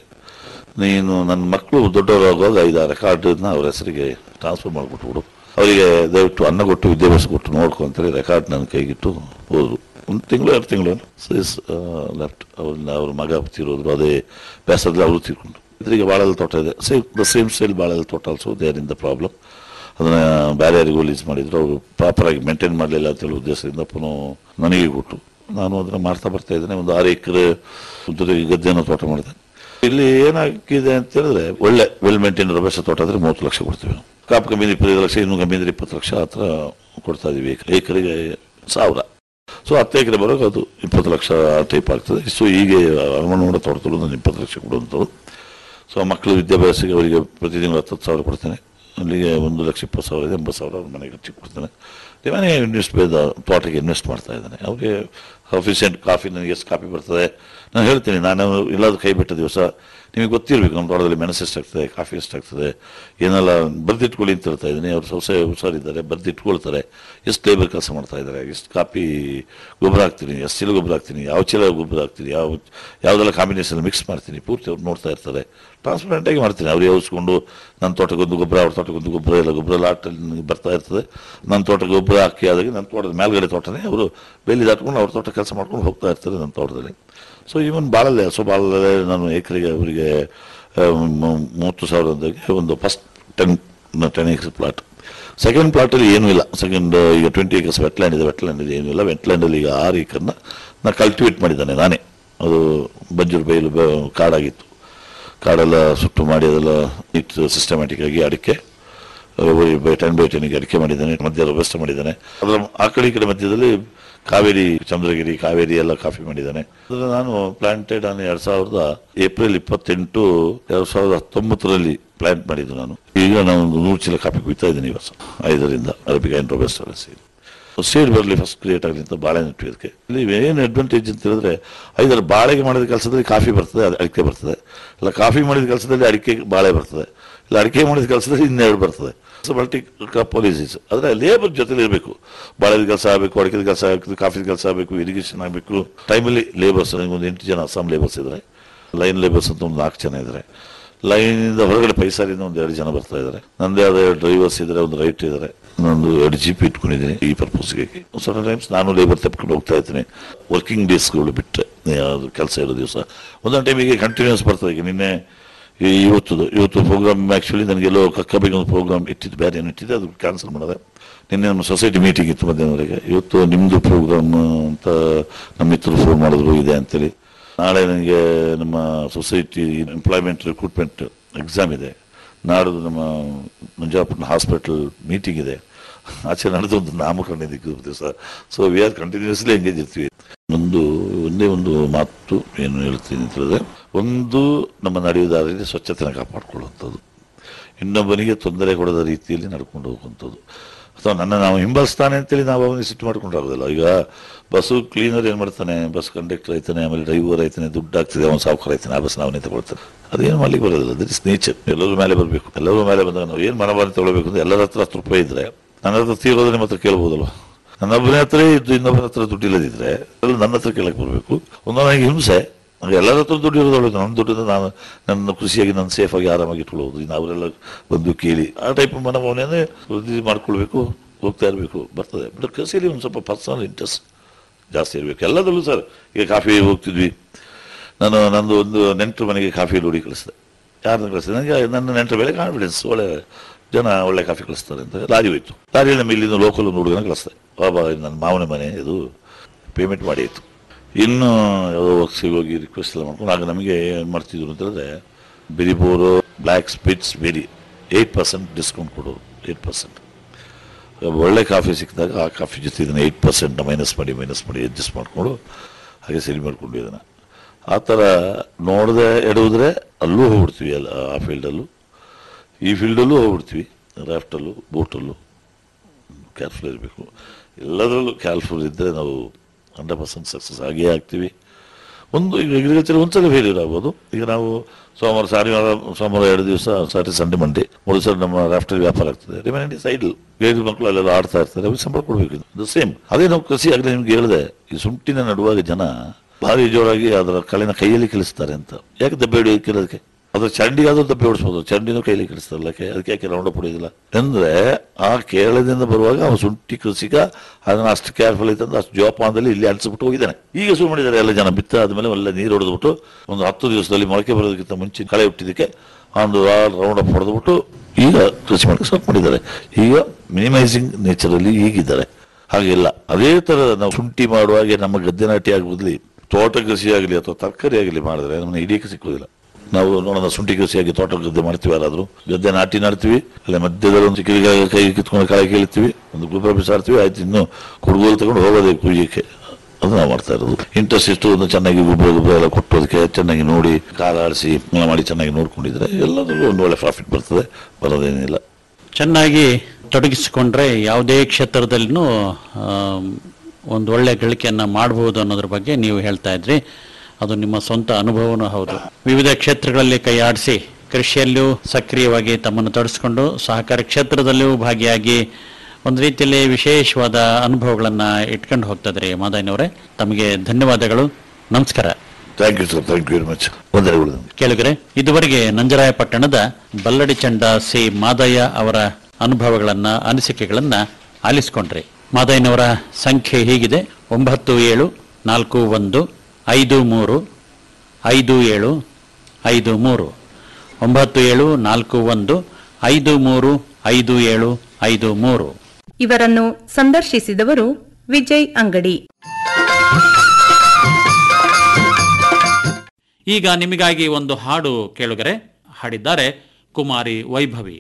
ನೀನು ನನ್ನ ಮಕ್ಕಳು ದೊಡ್ಡವರಾಗುವಾಗ ಐದು ರೆಕಾರ್ಡ್ನ ಅವ್ರ ಹೆಸರಿಗೆ ಟ್ರಾನ್ಸ್ಫರ್ ಮಾಡಿಬಿಟ್ಬಿಡು ಅವರಿಗೆ ದಯವಿಟ್ಟು ಅನ್ನ ಕೊಟ್ಟು ವಿದ್ಯಾಭ್ಯಾಸ ಕೊಟ್ಟು ನೋಡ್ಕೊ ಅಂತೇಳಿ ರೆಕಾರ್ಡ್ ನನ್ನ ಕೈಗಿಟ್ಟು ಹೋದ್ರು ಒಂದು ತಿಂಗಳು ಎರಡು ತಿಂಗಳು ಸೈಸ್ ಲೆಫ್ಟ್ ಅವ್ರನ್ನ ಅವ್ರ ಮಗ ತೀರೋದ್ರು ಅದೇ ಬೇಸರದಲ್ಲಿ ಅವರು ತೀರ್ಕೊಂಡು ಇದರಿಗೆ ಬಾಳೆಲ್ಲ ತೋಟ ಇದೆ ಸೇಮ್ ದ ಸೇಮ್ ಸ್ಟೈಲ್ ಬಾಳೆಲ್ಲ ತೋಟ also there in the problem ಅದನ್ನ ಬೇರೆ ಯಾರಿಗೂ ಲೀಸ್ ಮಾಡಿದ್ರು ಅವರು ಪ್ರಾಪರ್ ಆಗಿ ಮೇಂಟೈನ್ ಮಾಡಲಿಲ್ಲ ಅಂತೇಳಿ ಉದ್ದೇಶದಿಂದ ಪುನಃ ನನಗೆ ಕೊಟ್ಟು ನಾನು ಅದನ್ನ ಮಾಡ್ತಾ ಬರ್ತಾ ಇದ್ದೇನೆ ಒಂದು ಆರು ಎಕರೆ ಜೊತೆಗೆ ಗದ್ದೆನೂ ತೋಟ ಮಾಡಿದೆ ಇಲ್ಲಿ ಏನಾಗಿದೆ ಅಂತ ಹೇಳಿದ್ರೆ ಒಳ್ಳೆ ವೆಲ್ ಮೇಂಟೈನ್ ರಬೇಸ ತೋಟ ಆದ್ರೆ ಮೂವತ್ತು ಲಕ್ಷ ಕೊಡ್ತೀವಿ ನಾವು ಕಾಪು ಕಮ್ಮಿ ಅಂದ್ರೆ ಇಪ್ಪತ್ತೈದು ಲಕ್ಷ ಇನ್ನೂ ಕಮ್ಮಿ ಅಂದ್ರೆ ಇಪ್ಪತ್ತು ಲಕ್ಷ ಹತ್ರ ಕೊಡ್ತಾ ಇದೀವಿ ಏಕರಿಗೆ ಸಾವಿರ ಸೊ ಹತ್ತು ಎಕರೆ ಬರೋಕೆ ಅದು ಇಪ್ಪತ್ತು ಲಕ್ಷ ಟೈಪ್ ಆಗ್ತದೆ ಸೊ ಹೀಗೆ ಹನುಮನಗೌಡ ತೋಟದಲ್ಲೂ ನಾನು ಇಪ್ಪತ್ತು ಲಕ್ಷ ಕೊಡುವಂಥದ್ದು ಸೊ ಮಕ್ಕಳು ವಿದ್ಯಾಭ್ಯಾಸಕ್ಕೆ ಅವರಿಗೆ ಪ್ರತಿ ತಿಂಗಳು ಹತ್ತು ಸಾವಿರ ಕೊಡ್ತೇನೆ ಅಲ್ಲಿಗೆ ಒಂದು ಲಕ್ಷ ಇಪ್ಪತ್ತು ಸಾವಿರ ಇದೆ ಎಂಬತ್ತು ಸಾವಿರ ಅವ್ರ ಮನೆಗೆ ಖರ್ಚಿಗೆ ಕೊಡ್ತೇನೆ ಮನೆ ಇನ್ವೆಸ್ಟ್ ಬೇದ ತೋಟಕ್ಕೆ ಇನ್ವೆಸ್ಟ್ ಮಾಡ್ತಾ ಇದ್ದಾನೆ ಅವ್ರಿಗೆ ಸಫಿಷಿಯೆಂಟ್ ಕಾಫಿ ನನಗೆ ಎಷ್ಟು ಕಾಫಿ ಬರ್ತದೆ ನಾನು ಹೇಳ್ತೀನಿ ನಾನು ಇಲ್ಲಾದ್ರೂ ಕೈ ಬಿಟ್ಟ ದಿವಸ ನಿಮಗೆ ಗೊತ್ತಿರಬೇಕು ನಮ್ಮ ತೋಟದಲ್ಲಿ ಮೆಣಸು ಎಷ್ಟಾಗ್ತದೆ ಕಾಫಿ ಎಷ್ಟಾಗ್ತದೆ ಏನೆಲ್ಲ ಬರ್ದಿಟ್ಕೊಳ್ಳಿ ಅಂತ ಹೇಳ್ತಾ ಇದ್ದೀನಿ ಅವ್ರು ಸೊಸೆ ಹುಷಾರಿದ್ದಾರೆ ಬರ್ದಿಟ್ಕೊಳ್ತಾರೆ ಎಷ್ಟು ಲೇಬರ್ ಕೆಲಸ ಮಾಡ್ತಾ ಇದ್ದಾರೆ ಎಷ್ಟು ಕಾಪಿ ಗೊಬ್ಬರ ಹಾಕ್ತೀನಿ ಎಷ್ಟು ಚೀಲ ಗೊಬ್ಬರ ಹಾಕ್ತೀನಿ ಯಾವ ಚೀಲ ಗೊಬ್ಬರ ಹಾಕ್ತೀನಿ ಯಾವ ಯಾವುದೆಲ್ಲ ಕಾಂಬಿನೇಷನ್ ಮಿಕ್ಸ್ ಮಾಡ್ತೀನಿ ಪೂರ್ತಿ ಅವ್ರು ನೋಡ್ತಾ ಇರ್ತಾರೆ ಟ್ರಾನ್ಸ್ಪರೆಂಟ್ ಆಗಿ ಮಾಡ್ತೀನಿ ಅವ್ರು ಯೋಚಿಸ್ಕೊಂಡು ನನ್ನ ತೋಟಕ್ಕೊಂದು ಗೊಬ್ಬರ ಅವ್ರ ತೋಟಕ್ಕೊಂದು ಗೊಬ್ಬರ ಎಲ್ಲ ಗೊಬ್ಬರ ಲಾಟಲ್ಲಿ ನನಗೆ ಬರ್ತಾ ಇರ್ತದೆ ನನ್ನ ತೋಟಕ್ಕೆ ಗೊಬ್ಬರ ಹಾಕಿ ಆದಾಗ ನನ್ನ ತೋಟದ ಮೇಲ್ಗಡೆ ತೋಟನೇ ಅವರು ಬೇಲಿ ದಾಟ್ಕೊಂಡು ಅವ್ರ ತೋಟ ಕೆಲಸ ಮಾಡ್ಕೊಂಡು ಹೋಗ್ತಾ ಇರ್ತಾರೆ ನನ್ನ ತೋಟದಲ್ಲಿ ಸೊ ಇವನ್ ಬಾಳಲ್ಲೇ ಸೊ ಬಾಳಲ್ಲೇ ನಾನು ಏಕರಿಗೆ ಅವರಿಗೆ ಆ, ಮ- ಮೂವತ್ತು ಸಾವಿರದಾಗೆ ಒಂದು first ten ten acres plot second ಪ್ಲಾಟಲ್ಲಿ ಏನೂ ಇಲ್ಲ ಸೆಕೆಂಡ್ ಈಗ ಟ್ವೆಂಟಿ ಏಕರ್ಸ್ ವೆಟ್ಲ್ಯಾಂಡ್ ಇದೆ ವೆಟ್ಲ್ಯಾಂಡ್ ಇದೆ ಏನೂ ಇಲ್ಲ ವೆಟ್ಲ್ಯಾಂಡಲ್ಲಿ ಈಗ ಆರು ಏಕರ್ನ ನಾನು ಕಲ್ಟಿವೇಟ್ ಮಾಡಿದ್ದಾನೆ ನಾನೇ ಅದು ಬಂಜೂರು ಬೈಲು ಬ- ಕಾಡಾಗಿತ್ತು ಕಾಡೆಲ್ಲ ಸುಟ್ಟು ಮಾಡಿ ಅದೆಲ್ಲ ಇಟ್ಟು ಸಿಸ್ಟಮ್ಯಾಟಿಕ್ ಆಗಿ ಅಡಿಕೆ ಬೈ ಟೆನ್ ಬೈ ಟೆನ್ಗೆ ಅಡಿಕೆ ಮಾಡಿದ್ದಾನೆ ಮಧ್ಯ ವ್ಯವಸ್ಥೆ ಮಾಡಿದ್ದಾನೆ ಅದರ ಆ ಕಡೆ ಈ ಕಡೆ ಮಧ್ಯದಲ್ಲಿ ಕಾವೇರಿ ಚಂದ್ರಗಿರಿ ಕಾವೇರಿ ಎಲ್ಲ ಕಾಫಿ ಮಾಡಿದ್ದಾನೆ ಅದನ್ನ ನಾನು ಪ್ಲಾಂಟೆಡ್ ಆನ್ ಎರಡ್ ಸಾವಿರದ ಏಪ್ರಿಲ್ ಇಪ್ಪತ್ತೆಂಟು ಎರಡ್ ಸಾವಿರದ ಹತ್ತೊಂಬತ್ತರಲ್ಲಿ ಪ್ಲಾಂಟ್ ಮಾಡಿದ್ದು ನಾನು ಈಗ ನಾನು ಒಂದು ನೂರು ಚೀಲ ಕಾಫಿ ಕುಯ್ತಾ ಇದ್ದೀನಿ ಈ ವರ್ಷ ಐದರಿಂದ ಅರಬಿಕ ಅಂಡ್ ರೋಬೆಸ್ಟರ್ ಸೇರಿ ಸೀಡ್ ಬರಲಿ ಫಸ್ಟ್ ಕ್ರಿಯೇಟ್ ಆಗಲಿ ಅಂತ ಬಾಳೆ ನೆಟ್ಟು ಇದಕ್ಕೆ ಇಲ್ಲಿ ಏನು ಅಡ್ವಾಂಟೇಜ್ ಅಂತ ಹೇಳಿದ್ರೆ ಐದರ ಬಾಳೆಗೆ ಮಾಡಿದ ಕೆಲಸದಲ್ಲಿ ಕಾಫಿ ಬರ್ತದೆ ಅದು ಅಡಿಕೆ ಬರ್ತದೆ ಇಲ್ಲ ಕಾಫಿ ಮಾಡಿದ ಕೆಲಸದಲ್ಲಿ ಅಡಿಕೆ ಬಾಳೆ ಬರ್ತದೆ ಇಲ್ಲ ಅಡಿಕೆ ಮಾಡಿದ ಕೆಲಸದಲ್ಲಿ ಇನ್ನೆರಡು ಬರ್ತದೆ ಸೊ ಮಲ್ಟಿ ಪಾಲಿಸೀಸ್ ಆದರೆ ಲೇಬರ್ ಜೊತೆಲಿ ಇರಬೇಕು ಬಾಳೆದ ಕೆಲಸ ಆಗಬೇಕು ಅಡಿಕೆದ ಕೆಲಸ ಆಗಬೇಕು ಕಾಫಿದ ಕೆಲಸ ಆಗಬೇಕು ಇರಿಗೇಷನ್ ಆಗಬೇಕು ಟೈಮಲ್ಲಿ ಲೇಬರ್ಸ್ ಒಂದು ಎಂಟು ಜನ ಅಸ್ಸಾಂ ಲೇಬರ್ಸ್ ಇದ್ದಾರೆ ಲೈನ್ ಲೇಬರ್ಸ್ ಅಂತ ಒಂದು ನಾಲ್ಕು ಜನ ಇದ್ದಾರೆ ಲೈನಿಂದ ಹೊರಗಡೆ ಪೈಸಾರಿಂದ ಒಂದು ಎರಡು ಜನ ಬರ್ತಾ ಇದ್ದಾರೆ ನಂದೇ ಆದ ಡ್ರೈವರ್ಸ್ ಇದ್ದಾರೆ ಒಂದು ರೈಟ್ ಇದ್ದಾರೆ ನಂದು ಎರಡು ಜಿ ಪಿ ಇಟ್ಕೊಂಡಿದ್ದೀನಿ ಈ ಪರ್ಪಸ್ಗೆ ಸಡನ್ ಟೈಮ್ಸ್ ನಾನು ಲೇಬರ್ ತಪ್ಪಿಕೊಂಡು ಹೋಗ್ತಾ ಇರ್ತೀನಿ ವರ್ಕಿಂಗ್ ಡೇಸ್ಗಳು ಬಿಟ್ಟರೆ ಯಾವುದು ಕೆಲಸ ಇರೋ ದಿವಸ ಒಂದೊಂದು ಟೈಮಿಗೆ ಕಂಟಿನ್ಯೂಸ್ ಬರ್ತದೆ ಈಗ ನಿನ್ನೆ ಈ ಇವತ್ತದು ಇವತ್ತು ಪ್ರೋಗ್ರಾಮ್ ಆ್ಯಕ್ಚುಲಿ ನನಗೆ ಎಲ್ಲೋ ಕಕ್ಕಬೇಕು ಒಂದು ಪ್ರೋಗ್ರಾಮ್ ಇಟ್ಟಿದ್ದು ಬೇರೆ ಏನು ಇಟ್ಟಿದೆ ಅದು ಕ್ಯಾನ್ಸಲ್ ಮಾಡಿದೆ ನಿನ್ನೆ ನಮ್ಮ ಸೊಸೈಟಿ ಮೀಟಿಂಗ್ ಇತ್ತು ಮಧ್ಯಾಹ್ನವರೆಗೆ ಇವತ್ತು ನಿಮ್ಮದು ಪ್ರೋಗ್ರಾಮ್ ಅಂತ ನಮ್ಮ ಮಿತ್ರರು ಫೋನ್ ಮಾಡಿದ್ರು ಇದೆ ಅಂತೇಳಿ ನಾಳೆ ನನಗೆ ನಮ್ಮ ಸೊಸೈಟಿ ಎಂಪ್ಲಾಯ್ಮೆಂಟ್ ರಿಕ್ರೂಟ್ಮೆಂಟ್ ಎಕ್ಸಾಮ್ ಇದೆ ನಾಡ್ದು ನಮ್ಮ ಮಂಜಾಪುರ ಹಾಸ್ಪಿಟಲ್ ಮೀಟಿಂಗ್ ಇದೆ ಆಚೆ ನಡೆದು ಒಂದು ನಾಮಕರಣ ದಿಕ್ಕು sir so we are continuously engage ಇರ್ತೀವಿ ಒಂದು ಒಂದೇ ಒಂದು ಮಾತು ಏನು ಹೇಳ್ತೀನಿ ಅಂತ ಹೇಳಿದ್ರೆ ಒಂದು ನಮ್ಮ ನಡೆಯುವುದಾರಲ್ಲಿ ಸ್ವಚ್ಛತೆನ ಕಾಪಾಡಿಕೊಳ್ಳುವಂಥದ್ದು ಇನ್ನೊಬ್ಬನಿಗೆ ತೊಂದರೆ ಕೊಡದ ರೀತಿಯಲ್ಲಿ ನಡ್ಕೊಂಡು ಹೋಗುವಂಥದ್ದು ಅಥವಾ ನನ್ನ ನಾವು ಹಿಂಬಾಲಿಸ್ತಾನೆ ಅಂತೇಳಿ ನಾವು ಅವನಿಗೆ ಸಿಟ್ಟು ಮಾಡ್ಕೊಂಡು ಆಗೋದಿಲ್ಲ ಈಗ ಬಸ್ಸು ಕ್ಲೀನರ್ ಏನು ಮಾಡ್ತಾನೆ ಬಸ್ ಕಂಡಕ್ಟರ್ ಆಯ್ತಾನೆ ಆಮೇಲೆ ಡ್ರೈವರ್ ಆಯ್ತಾನೆ ದುಡ್ಡು ಆಗ್ತದೆ ಅವನು ಸಾವುಕಾರ ಆಯ್ತಾನೆ ಆ ಬಸ್ ಅವನೇ ತಗೊಳ್ತಾನೆ ಅದೇನು ಮಾಡ್ಲಿಕ್ಕೆ ಬರೋದಿಲ್ಲ ದಟ್ ಇಸ್ ನೇಚರ್ ಎಲ್ಲರೂ ಮೇಲೆ ಬರಬೇಕು ಎಲ್ಲರೂ ಮೇಲೆ ಬಂದಾಗ ನಾವು ಏನು ಮನೋಭಾವನೆ ತಗೊಳ್ಬೇಕು ಅಂದ್ರೆ ಎಲ್ಲರ ಹತ್ರ ಹತ್ತು ರೂಪಾಯಿ ಇದ್ರೆ ನನ್ನ ಹತ್ರ ತೀರೋದ್ರೆ ನಿಮ್ಮ ಹತ್ರ ಕೇಳ್ಬೋದಲ್ವ ನನ್ನೊಬ್ಬನ ಹತ್ರ ಇದ್ದು ಇನ್ನೊಬ್ಬನ ಹತ್ರ ದುಡ್ಡು ಇಲ್ಲದಿದ್ರೆ ಎಲ್ಲ ನನ್ನ ಹತ್ರ ಕೇಳಕ್ಕೆ ಬರಬೇಕು ಒಂದು ನನಗೆ ಹಿಂಸೆ ನನಗೆ ಎಲ್ಲರ ಹತ್ರ ದುಡ್ಡು ಇರೋದು ಒಳ್ಳೆದು ನನ್ನ ದುಡ್ಡಿಂದ ನಾನು ನನ್ನ ಖುಷಿಯಾಗಿ ನಾನು ಸೇಫಾಗಿ ಆರಾಮಾಗಿ ಇಟ್ಕೊಳ್ಳೋದು ಇನ್ನು ಅವರೆಲ್ಲ ಬಂದು ಕೇಳಿ ಆ ಟೈಪ್ ಮನೋಭಾವನೆಯನ್ನೇ ವೃದ್ಧಿ ಮಾಡ್ಕೊಳ್ಬೇಕು ಹೋಗ್ತಾ ಇರಬೇಕು ಬರ್ತದೆ ಬಟ್ ಕೃಷಿಯಲ್ಲಿ ಒಂದು ಸ್ವಲ್ಪ ಪರ್ಸನಲ್ ಇಂಟ್ರೆಸ್ಟ್ ಜಾಸ್ತಿ ಇರಬೇಕು ಎಲ್ಲದರಲ್ಲೂ ಸರ್ ಈಗ ಕಾಫಿ ಹೋಗ್ತಿದ್ವಿ ನಾನು ನಂದು ಒಂದು ನೆಂಟರು ಮನೆಗೆ ಕಾಫಿ ಲೋಡಿ ಕಳಿಸಿದೆ ಯಾರನ್ನ ಕಳಿಸಿದೆ ನನಗೆ ನನ್ನ ನೆಂಟರ ಮೇಲೆ ಕಾನ್ಫಿಡೆನ್ಸ್ ಒಳ್ಳೆ ಜನ ಒಳ್ಳೆ ಕಾಫಿ ಕಳಿಸ್ತಾರೆ ಅಂತ ಲಾರಿ ಹೋಯ್ತು ಲಾರಿಯಲ್ಲಿ ನಮ್ಮ ಇಲ್ಲಿಂದ ಲೋಕಲ್ ಒಂದು ಹುಡುಗನ ಕಳಿಸ್ದೆ ಬಾಬಾ ಇದು ನನ್ನ ಮಾವನ ಮನೆ ಇದು ಪೇಮೆಂಟ್ ಮಾಡಿ ಆಯಿತು ಇನ್ನು ಯಾವುದೋ ವರ್ಕ್ಸಿಗೆ ಹೋಗಿ ರಿಕ್ವೆಸ್ಟ್ ಎಲ್ಲ ಮಾಡ್ಕೊಂಡು ಆಗ ನಮಗೆ ಏನು ಮಾಡ್ತಿದ್ರು ಅಂತ ಹೇಳಿದ್ರೆ ಬೆರಿಬೋರು ಬ್ಲ್ಯಾಕ್ ಸ್ಪಿಟ್ಸ್ ಬೆರಿ ಏಯ್ಟ್ ಪರ್ಸೆಂಟ್ ಡಿಸ್ಕೌಂಟ್ ಕೊಡೋರು ಏಯ್ಟ್ ಪರ್ಸೆಂಟ್ ಒಳ್ಳೆ ಕಾಫಿ ಸಿಕ್ಕಿದಾಗ ಆ ಕಾಫಿ ಜೊತೆ ಇದನ್ನು ಏಯ್ಟ್ ಪರ್ಸೆಂಟ್ ಮೈನಸ್ ಮಾಡಿ ಮೈನಸ್ ಮಾಡಿ ಅಡ್ಜಸ್ಟ್ ಮಾಡಿಕೊಂಡು ಹಾಗೆ ಸರಿ ಮಾಡಿಕೊಂಡು ಇದನ್ನು ಆ ಥರ ನೋಡದೆ ಎಡುವುದ್ರೆ ಅಲ್ಲೂ ಹೋಗ್ಬಿಡ್ತೀವಿ ಅಲ್ಲ ಆ ಫೀಲ್ಡಲ್ಲೂ ಈ ಫೀಲ್ಡಲ್ಲೂ ಹೋಗ್ಬಿಡ್ತೀವಿ ರಾಫ್ಟಲ್ಲೂ ಬೋಟಲ್ಲೂ ಕೇರ್ಫುಲ್ ಇರಬೇಕು ಎಲ್ಲದರಲ್ಲೂ ಕೇರ್ಫುಲ್ ಇದ್ದರೆ ನಾವು ಹಂಡ್ರೆಡ್ ಪರ್ಸೆಂಟ್ ಸಕ್ಸಸ್ ಆಗೇ ಆಗ್ತೀವಿ ಒಂದು ಈಗ ಅಗ್ರಿಕಲ್ಚರ್ ಒಂದ್ಸಲ ಫೇಲ್ಯೂರ್ ಆಗ್ಬೋದು ಈಗ ನಾವು ಸೋಮವಾರ ಶನಿವಾರ ಸೋಮವಾರ ಎರಡು ದಿವಸ ಸಾರಿ ಸಂಡೆ ಮಂಡೆ ಮೂರು ಸಲ ನಮ್ಮ ರಾಫ್ಟರ್ ವ್ಯಾಪಾರ ಆಗ್ತದೆ ರಿಮೈನಿಂಗ್ ಸೈಡಲ್ ಗೈಡ್ ಮಕ್ಕಳು ಅಲ್ಲೆಲ್ಲ ಆಡ್ತಾ ಇರ್ತಾರೆ ಅವ್ರಿಗೆ ಸಂಬಳ ಕೊಡಬೇಕು ದ ಸೇಮ್ ಅದೇ ನಾವು ಕೃಷಿ ಆಗಲಿ ನಿಮ್ಗೆ ಹೇಳಿದೆ ಈ ಸುಂಟಿನ ನಡುವಾಗ ಜನ ಭಾರಿ ಜೋರಾಗಿ ಅದರ ಕಳೆನ ಕೈಯಲ್ಲಿ ಕೆಲಸ್ತಾರೆ ಅಂತ ಯಾಕೆ ದಬ್ಬೆ ಹೊಡಿಯೋಕೆ ಕೇಳೋದಕ್ಕೆ ಅದ್ರ ಚಂಡಿಗಾದ್ರೂ ದಬ್ಬೆ ಹೊಡಿಸ್ಬೋದು ಚಂಡಿನೂ ಕೈಲಿ ಕೆಡಿಸ್ತಾರಲ್ಲ ಕೆ- ಅದಕ್ಕೆ ಯಾಕೆ ರೌಂಡ್ ಅಪ್ ಹೊಡಿಯೋದಿಲ್ಲ ಅಂದ್ರೆ ಆ ಕೇರಳದಿಂದ ಬರುವಾಗ ಅವನು ಶುಂಠಿ ಕೃಷಿಕ ಅದನ್ನ ಅಷ್ಟು ಕೇರ್ಫುಲ್ ಐತಂದ್ರೆ ಅಷ್ಟು ಜೋಪಾನದಲ್ಲಿ ಇಲ್ಲಿ ಅಳಿಸ್ಬಿಟ್ಟು ಹೋಗಿದ್ದಾನೆ ಈಗ ಶುರು ಮಾಡಿದ್ದಾರೆ ಎಲ್ಲ ಜನ ಬಿತ್ತ ಆದ್ಮೇಲೆ ಒಳ್ಳೆ ನೀರು ಹೊಡೆದ್ಬಿಟ್ಟು ಒಂದು ಹತ್ತು ದಿವಸದಲ್ಲಿ ಮೊಳಕೆ ಬರೋದಕ್ಕಿಂತ ಮುಂಚೆ ಕಳೆ ಹುಟ್ಟಿದಕ್ಕೆ ಒಂದು ರೌಂಡ್ ಅಪ್ ಹೊಡೆದ್ಬಿಟ್ಟು ಈಗ ಕೃಷಿ ಮಾಡಕ್ಕೆ ಸ್ಟಾರ್ಟ್ ಮಾಡಿದ್ದಾರೆ ಈಗ ಮಿನಿಮೈಸಿಂಗ್ ನೇಚರಲ್ಲಿ ಈಗಿದ್ದಾರೆ ಹಾಗಿಲ್ಲ ಅದೇ ತರ ನಾವು ಶುಂಠಿ ಮಾಡುವಾಗೆ ನಮ್ಮ ಗದ್ದೆ ನಾಟಿ ಆಗುವುದ್ಲಿ ತೋಟ ಕೃಷಿ ಆಗಲಿ ಅಥವಾ ತರಕಾರಿ ಆಗಲಿ ಮಾಡಿದ್ರೆ ನಮ್ಮನ್ನ ಹಿಡಿಯಕ್ಕೆ ಸಿಕ್ಕುವುದಿಲ್ಲ ನಾವು ನೋಡೋಣ ಶುಂಠಿ ಕೃಷಿಯಾಗಿ ತೋಟ ಗದ್ದೆ ಮಾಡ್ತೀವಿ ಯಾರಾದ್ರೂ ಗದ್ದೆ ನಾಟಿ ನಾಡ್ತೀವಿ ಅಲ್ಲೇ ಮಧ್ಯದಲ್ಲಿ ಒಂದು ಚಿಕ್ಕ ಕೈ ಕಿತ್ಕೊಂಡು ಕಳೆ ಕೀಳ್ತೀವಿ ಒಂದು ಗೊಬ್ಬರ ಬಿಸಾಡ್ತೀವಿ ಆಯ್ತು ಇನ್ನು ಕುಡುಗೋಲು ತಗೊಂಡು ಹೋಗೋದೇ ಕುಯ್ಯಕ್ಕೆ ಅದು ನಾವು ಮಾಡ್ತಾ ಇರೋದು ಇಂಟ್ರೆಸ್ಟ್ ಇಷ್ಟು ಒಂದು ಚೆನ್ನಾಗಿ ಗೊಬ್ಬರ ಗೊಬ್ಬರ ಎಲ್ಲ ಕೊಟ್ಟು ಅದಕ್ಕೆ ಚೆನ್ನಾಗಿ ನೋಡಿ ಕಾಲ ಆಡಿಸಿ ಎಲ್ಲ ಮಾಡಿ ಚೆನ್ನಾಗಿ ನೋಡ್ಕೊಂಡಿದ್ರೆ ಎಲ್ಲದರಲ್ಲೂ ಒಂದು ಒಳ್ಳೆ ಪ್ರಾಫಿಟ್ ಬರ್ತದೆ ಬರೋದೇನಿಲ್ಲ ಚೆನ್ನಾಗಿ ತೊಡಗಿಸಿಕೊಂಡ್ರೆ ಯಾವುದೇ ಕ್ಷೇತ್ರದಲ್ಲಿನೂ ಆಮ್, ಒಂದು ಒಳ್ಳೆ ಗಳಿಕೆಯನ್ನ ಮಾಡಬಹುದು ಅನ್ನೋದ್ರ ಬಗ್ಗೆ ನೀವು ಹೇಳ್ತಾ ಇದ್ರಿ ಅದು ನಿಮ್ಮ ಸ್ವಂತ ಅನುಭವನೂ ಹೌದು ವಿವಿಧ ಕ್ಷೇತ್ರಗಳಲ್ಲಿ ಕೈ ಆಡಿಸಿ ಕೃಷಿಯಲ್ಲೂ ಸಕ್ರಿಯವಾಗಿ ತಮ್ಮನ್ನು ತೊಡಗಿಸಿಕೊಂಡು ಸಹಕಾರಿ ಕ್ಷೇತ್ರದಲ್ಲೂ ಭಾಗಿಯಾಗಿ ಒಂದು ರೀತಿಯಲ್ಲಿ ವಿಶೇಷವಾದ ಅನುಭವಗಳನ್ನ ಇಟ್ಕೊಂಡು ಹೋಗ್ತಾ ಇದ್ರಿ ಮಾದಯ್ಯನವರೇ ತಮಗೆ ಧನ್ಯವಾದಗಳು ನಮಸ್ಕಾರ thank you sir thank you very much ವಂದನೆಗಳು ಕೇಳಿದರೆ ಇದುವರೆಗೆ ನಂಜರಾಯಪಟ್ಟಣದ ಬಲ್ಲಡಿ ಚಂಡ ಸಿ ಮಾದಯ್ಯ ಅವರ ಅನುಭವಗಳನ್ನ ಅನಿಸಿಕೆಗಳನ್ನ ಆಲಿಸಿಕೊಂಡ್ರಿ ಮಾದಯ್ಯನವರ ಸಂಖ್ಯೆ ಹೀಗಿದೆ ಒಂಬತ್ತು ಏಳು ನಾಲ್ಕು ಒಂದು ಐದು ಮೂರು ಐದು ಏಳು ಐದು ಮೂರು ಒಂಬತ್ತು ಏಳು ನಾಲ್ಕು ಒಂದು ಐದು ಮೂರು ಐದು ಏಳು ಐದು ಮೂರು ಇವರನ್ನು ಸಂದರ್ಶಿಸಿದವರು ವಿಜಯ್ ಅಂಗಡಿ ಈಗ ನಿಮಗಾಗಿ ಒಂದು ಹಾಡು ಕೇಳುಗರೆ ಹಾಡಿದ್ದಾರೆ ಕುಮಾರಿ Vaibhavi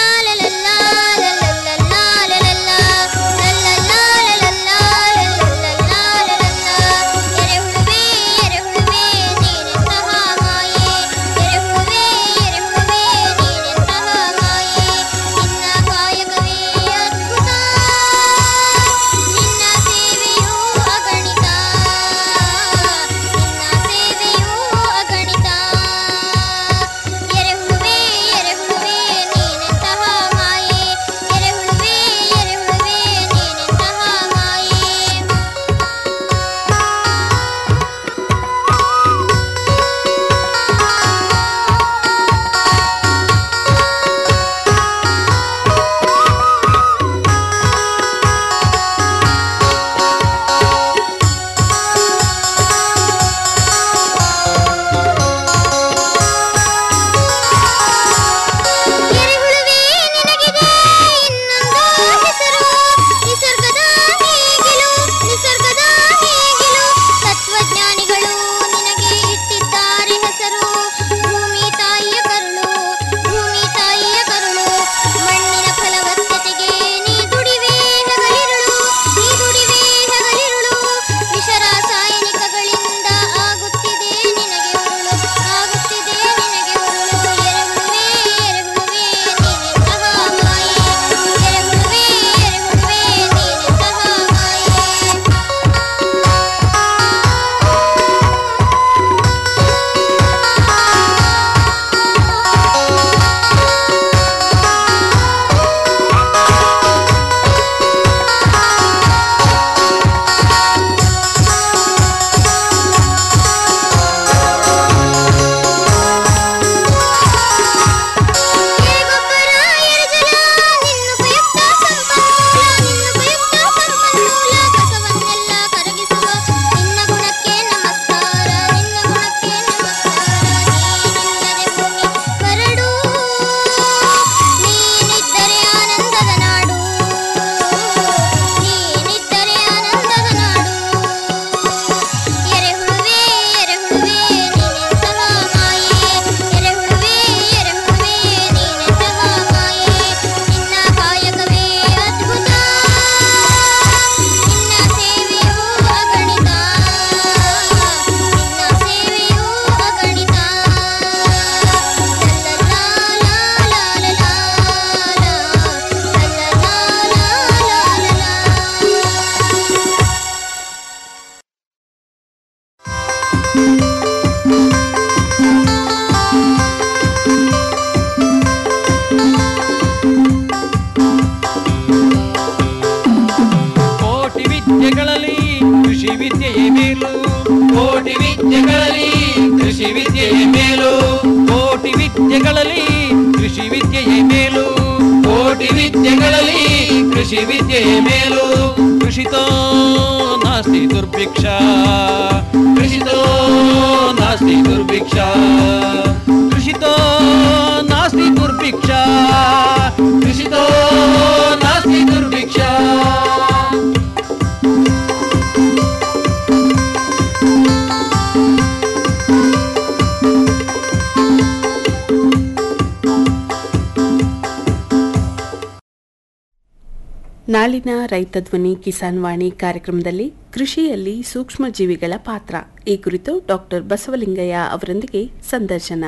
la la la la la la la la la la la la la la la la ವಿದ್ಯೆಯೇ ಮೇಲು ಕೋಟಿ ವಿದ್ಯೆಗಳಲ್ಲಿ ಕೃಷಿ ವಿದ್ಯೆಯೇ ಮೇಲು ಕೋಟಿ ವಿದ್ಯೆಗಳಲ್ಲಿ ಕೃಷಿ ವಿದ್ಯೆಯೇ ಮೇಲು ಕೃಷಿತೋ ನಾಸ್ತಿ ದುರ್ಭಿಕ್ಷ ಕೃಷಿತೋ ನಾಸ್ತಿ ದುರ್ಭಿಕ್ಷ ಕೃಷಿತೋ ನಾಸ್ತಿ ದುರ್ಭಿಕ್ಷ ಕೃಷಿತೋ ನಾಸ್ತಿ ದುರ್ಭಿಕ್ಷ ನಾಳಿನ ರೈತ ಧ್ವನಿ ಕಿಸಾನ್ ವಾಣಿ ಕಾರ್ಯಕ್ರಮದಲ್ಲಿ ಕೃಷಿಯಲ್ಲಿ ಸೂಕ್ಷ್ಮ ಜೀವಿಗಳ ಪಾತ್ರ ಈ ಕುರಿತು ಡಾಕ್ಟರ್ ಬಸವಲಿಂಗಯ್ಯ ಅವರೊಂದಿಗೆ ಸಂದರ್ಶನ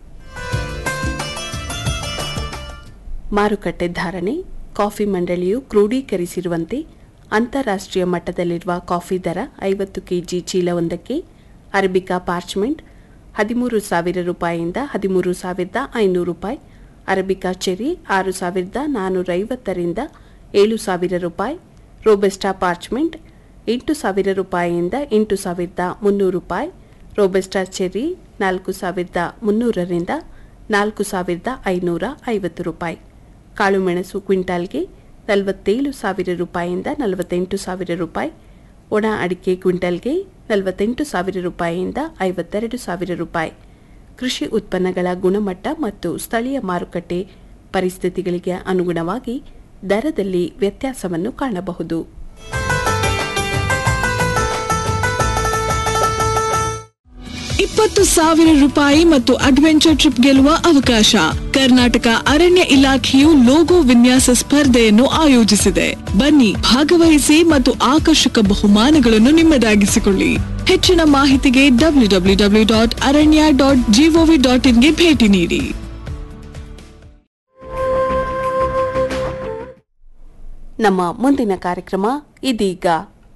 ಮಾರುಕಟ್ಟೆ ಧಾರಣೆ ಕಾಫಿ ಮಂಡಳಿಯು ಕ್ರೋಢೀಕರಿಸಿರುವಂತೆ ಅಂತಾರಾಷ್ಟ್ರೀಯ ಮಟ್ಟದಲ್ಲಿರುವ ಕಾಫಿ ದರ ಐವತ್ತು ಕೆಜಿ ಚೀಲವೊಂದಕ್ಕೆ ಅರಬಿಕಾ ಪಾರ್ಚ್ಮೆಂಟ್ ಹದಿಮೂರು ಸಾವಿರ ರೂಪಾಯಿಯಿಂದ ಹದಿಮೂರು ಸಾವಿರದ ಐನೂರು ರೂಪಾಯಿ ಅರಬಿಕಾ ಚೆರಿ ಆರು ಸಾವಿರದ ನಾನ್ನೂರ ಐವತ್ತರಿಂದ ಏಳು ಸಾವಿರ ರೂಪಾಯಿ ರೋಬೆಸ್ಟಾ ಪಾರ್ಚ್ಮೆಂಟ್ ಎಂಟು ಸಾವಿರ ರೂಪಾಯಿಯಿಂದ ಎಂಟು ಸಾವಿರದ ಮುನ್ನೂರು ರೂಪಾಯಿ ರೋಬೆಸ್ಟಾ ಚೆರಿ ನಾಲ್ಕು ಸಾವಿರದ ಮುನ್ನೂರರಿಂದ ನಾಲ್ಕು ಸಾವಿರದ ಐನೂರ ಐವತ್ತು ರೂಪಾಯಿ ಕಾಳುಮೆಣಸು ಕ್ವಿಂಟಾಲ್ಗೆ ನಲವತ್ತೇಳು ಸಾವಿರ ರೂಪಾಯಿಯಿಂದ ನಲವತ್ತೆಂಟು ಸಾವಿರ ರೂಪಾಯಿ ಒಣ ಅಡಿಕೆ ಕ್ವಿಂಟಲ್ಗೆ ನಲವತ್ತೆಂಟು ಸಾವಿರ ರೂಪಾಯಿಯಿಂದ ಐವತ್ತೆರಡು ಸಾವಿರ ರೂಪಾಯಿ ಕೃಷಿ ಉತ್ಪನ್ನಗಳ ಗುಣಮಟ್ಟ ಮತ್ತು ಸ್ಥಳೀಯ ಮಾರುಕಟ್ಟೆ ಪರಿಸ್ಥಿತಿಗಳಿಗೆ ಅನುಗುಣವಾಗಿ ದರದಲ್ಲಿ ವ್ಯತ್ಯಾಸವನ್ನು ಕಾಣಬಹುದು ಇಪ್ಪತ್ತು ಸಾವಿರ ರೂಪಾಯಿ ಮತ್ತು ಅಡ್ವೆಂಚರ್ ಟ್ರಿಪ್ ಗೆಲ್ಲುವ ಅವಕಾಶ ಕರ್ನಾಟಕ ಅರಣ್ಯ ಇಲಾಖೆಯು ಲೋಗೋ ವಿನ್ಯಾಸ ಸ್ಪರ್ಧೆಯನ್ನು ಆಯೋಜಿಸಿದೆ ಬನ್ನಿ ಭಾಗವಹಿಸಿ ಮತ್ತು ಆಕರ್ಷಕ ಬಹುಮಾನಗಳನ್ನು ನಿಮ್ಮದಾಗಿಸಿಕೊಳ್ಳಿ ಹೆಚ್ಚಿನ ಮಾಹಿತಿಗೆ ಡಬ್ಲ್ಯೂ ಡಬ್ಲ್ಯೂ ಡಬ್ಲ್ಯೂ ಡಾಟ್ ಅರಣ್ಯ ಡಾಟ್ ಜಿಒವಿ ಡಾಟ್ ಇನ್ಗೆ ಭೇಟಿ ನೀಡಿ ನಮ್ಮ ಮುಂದಿನ ಕಾರ್ಯಕ್ರಮ ಇದೀಗ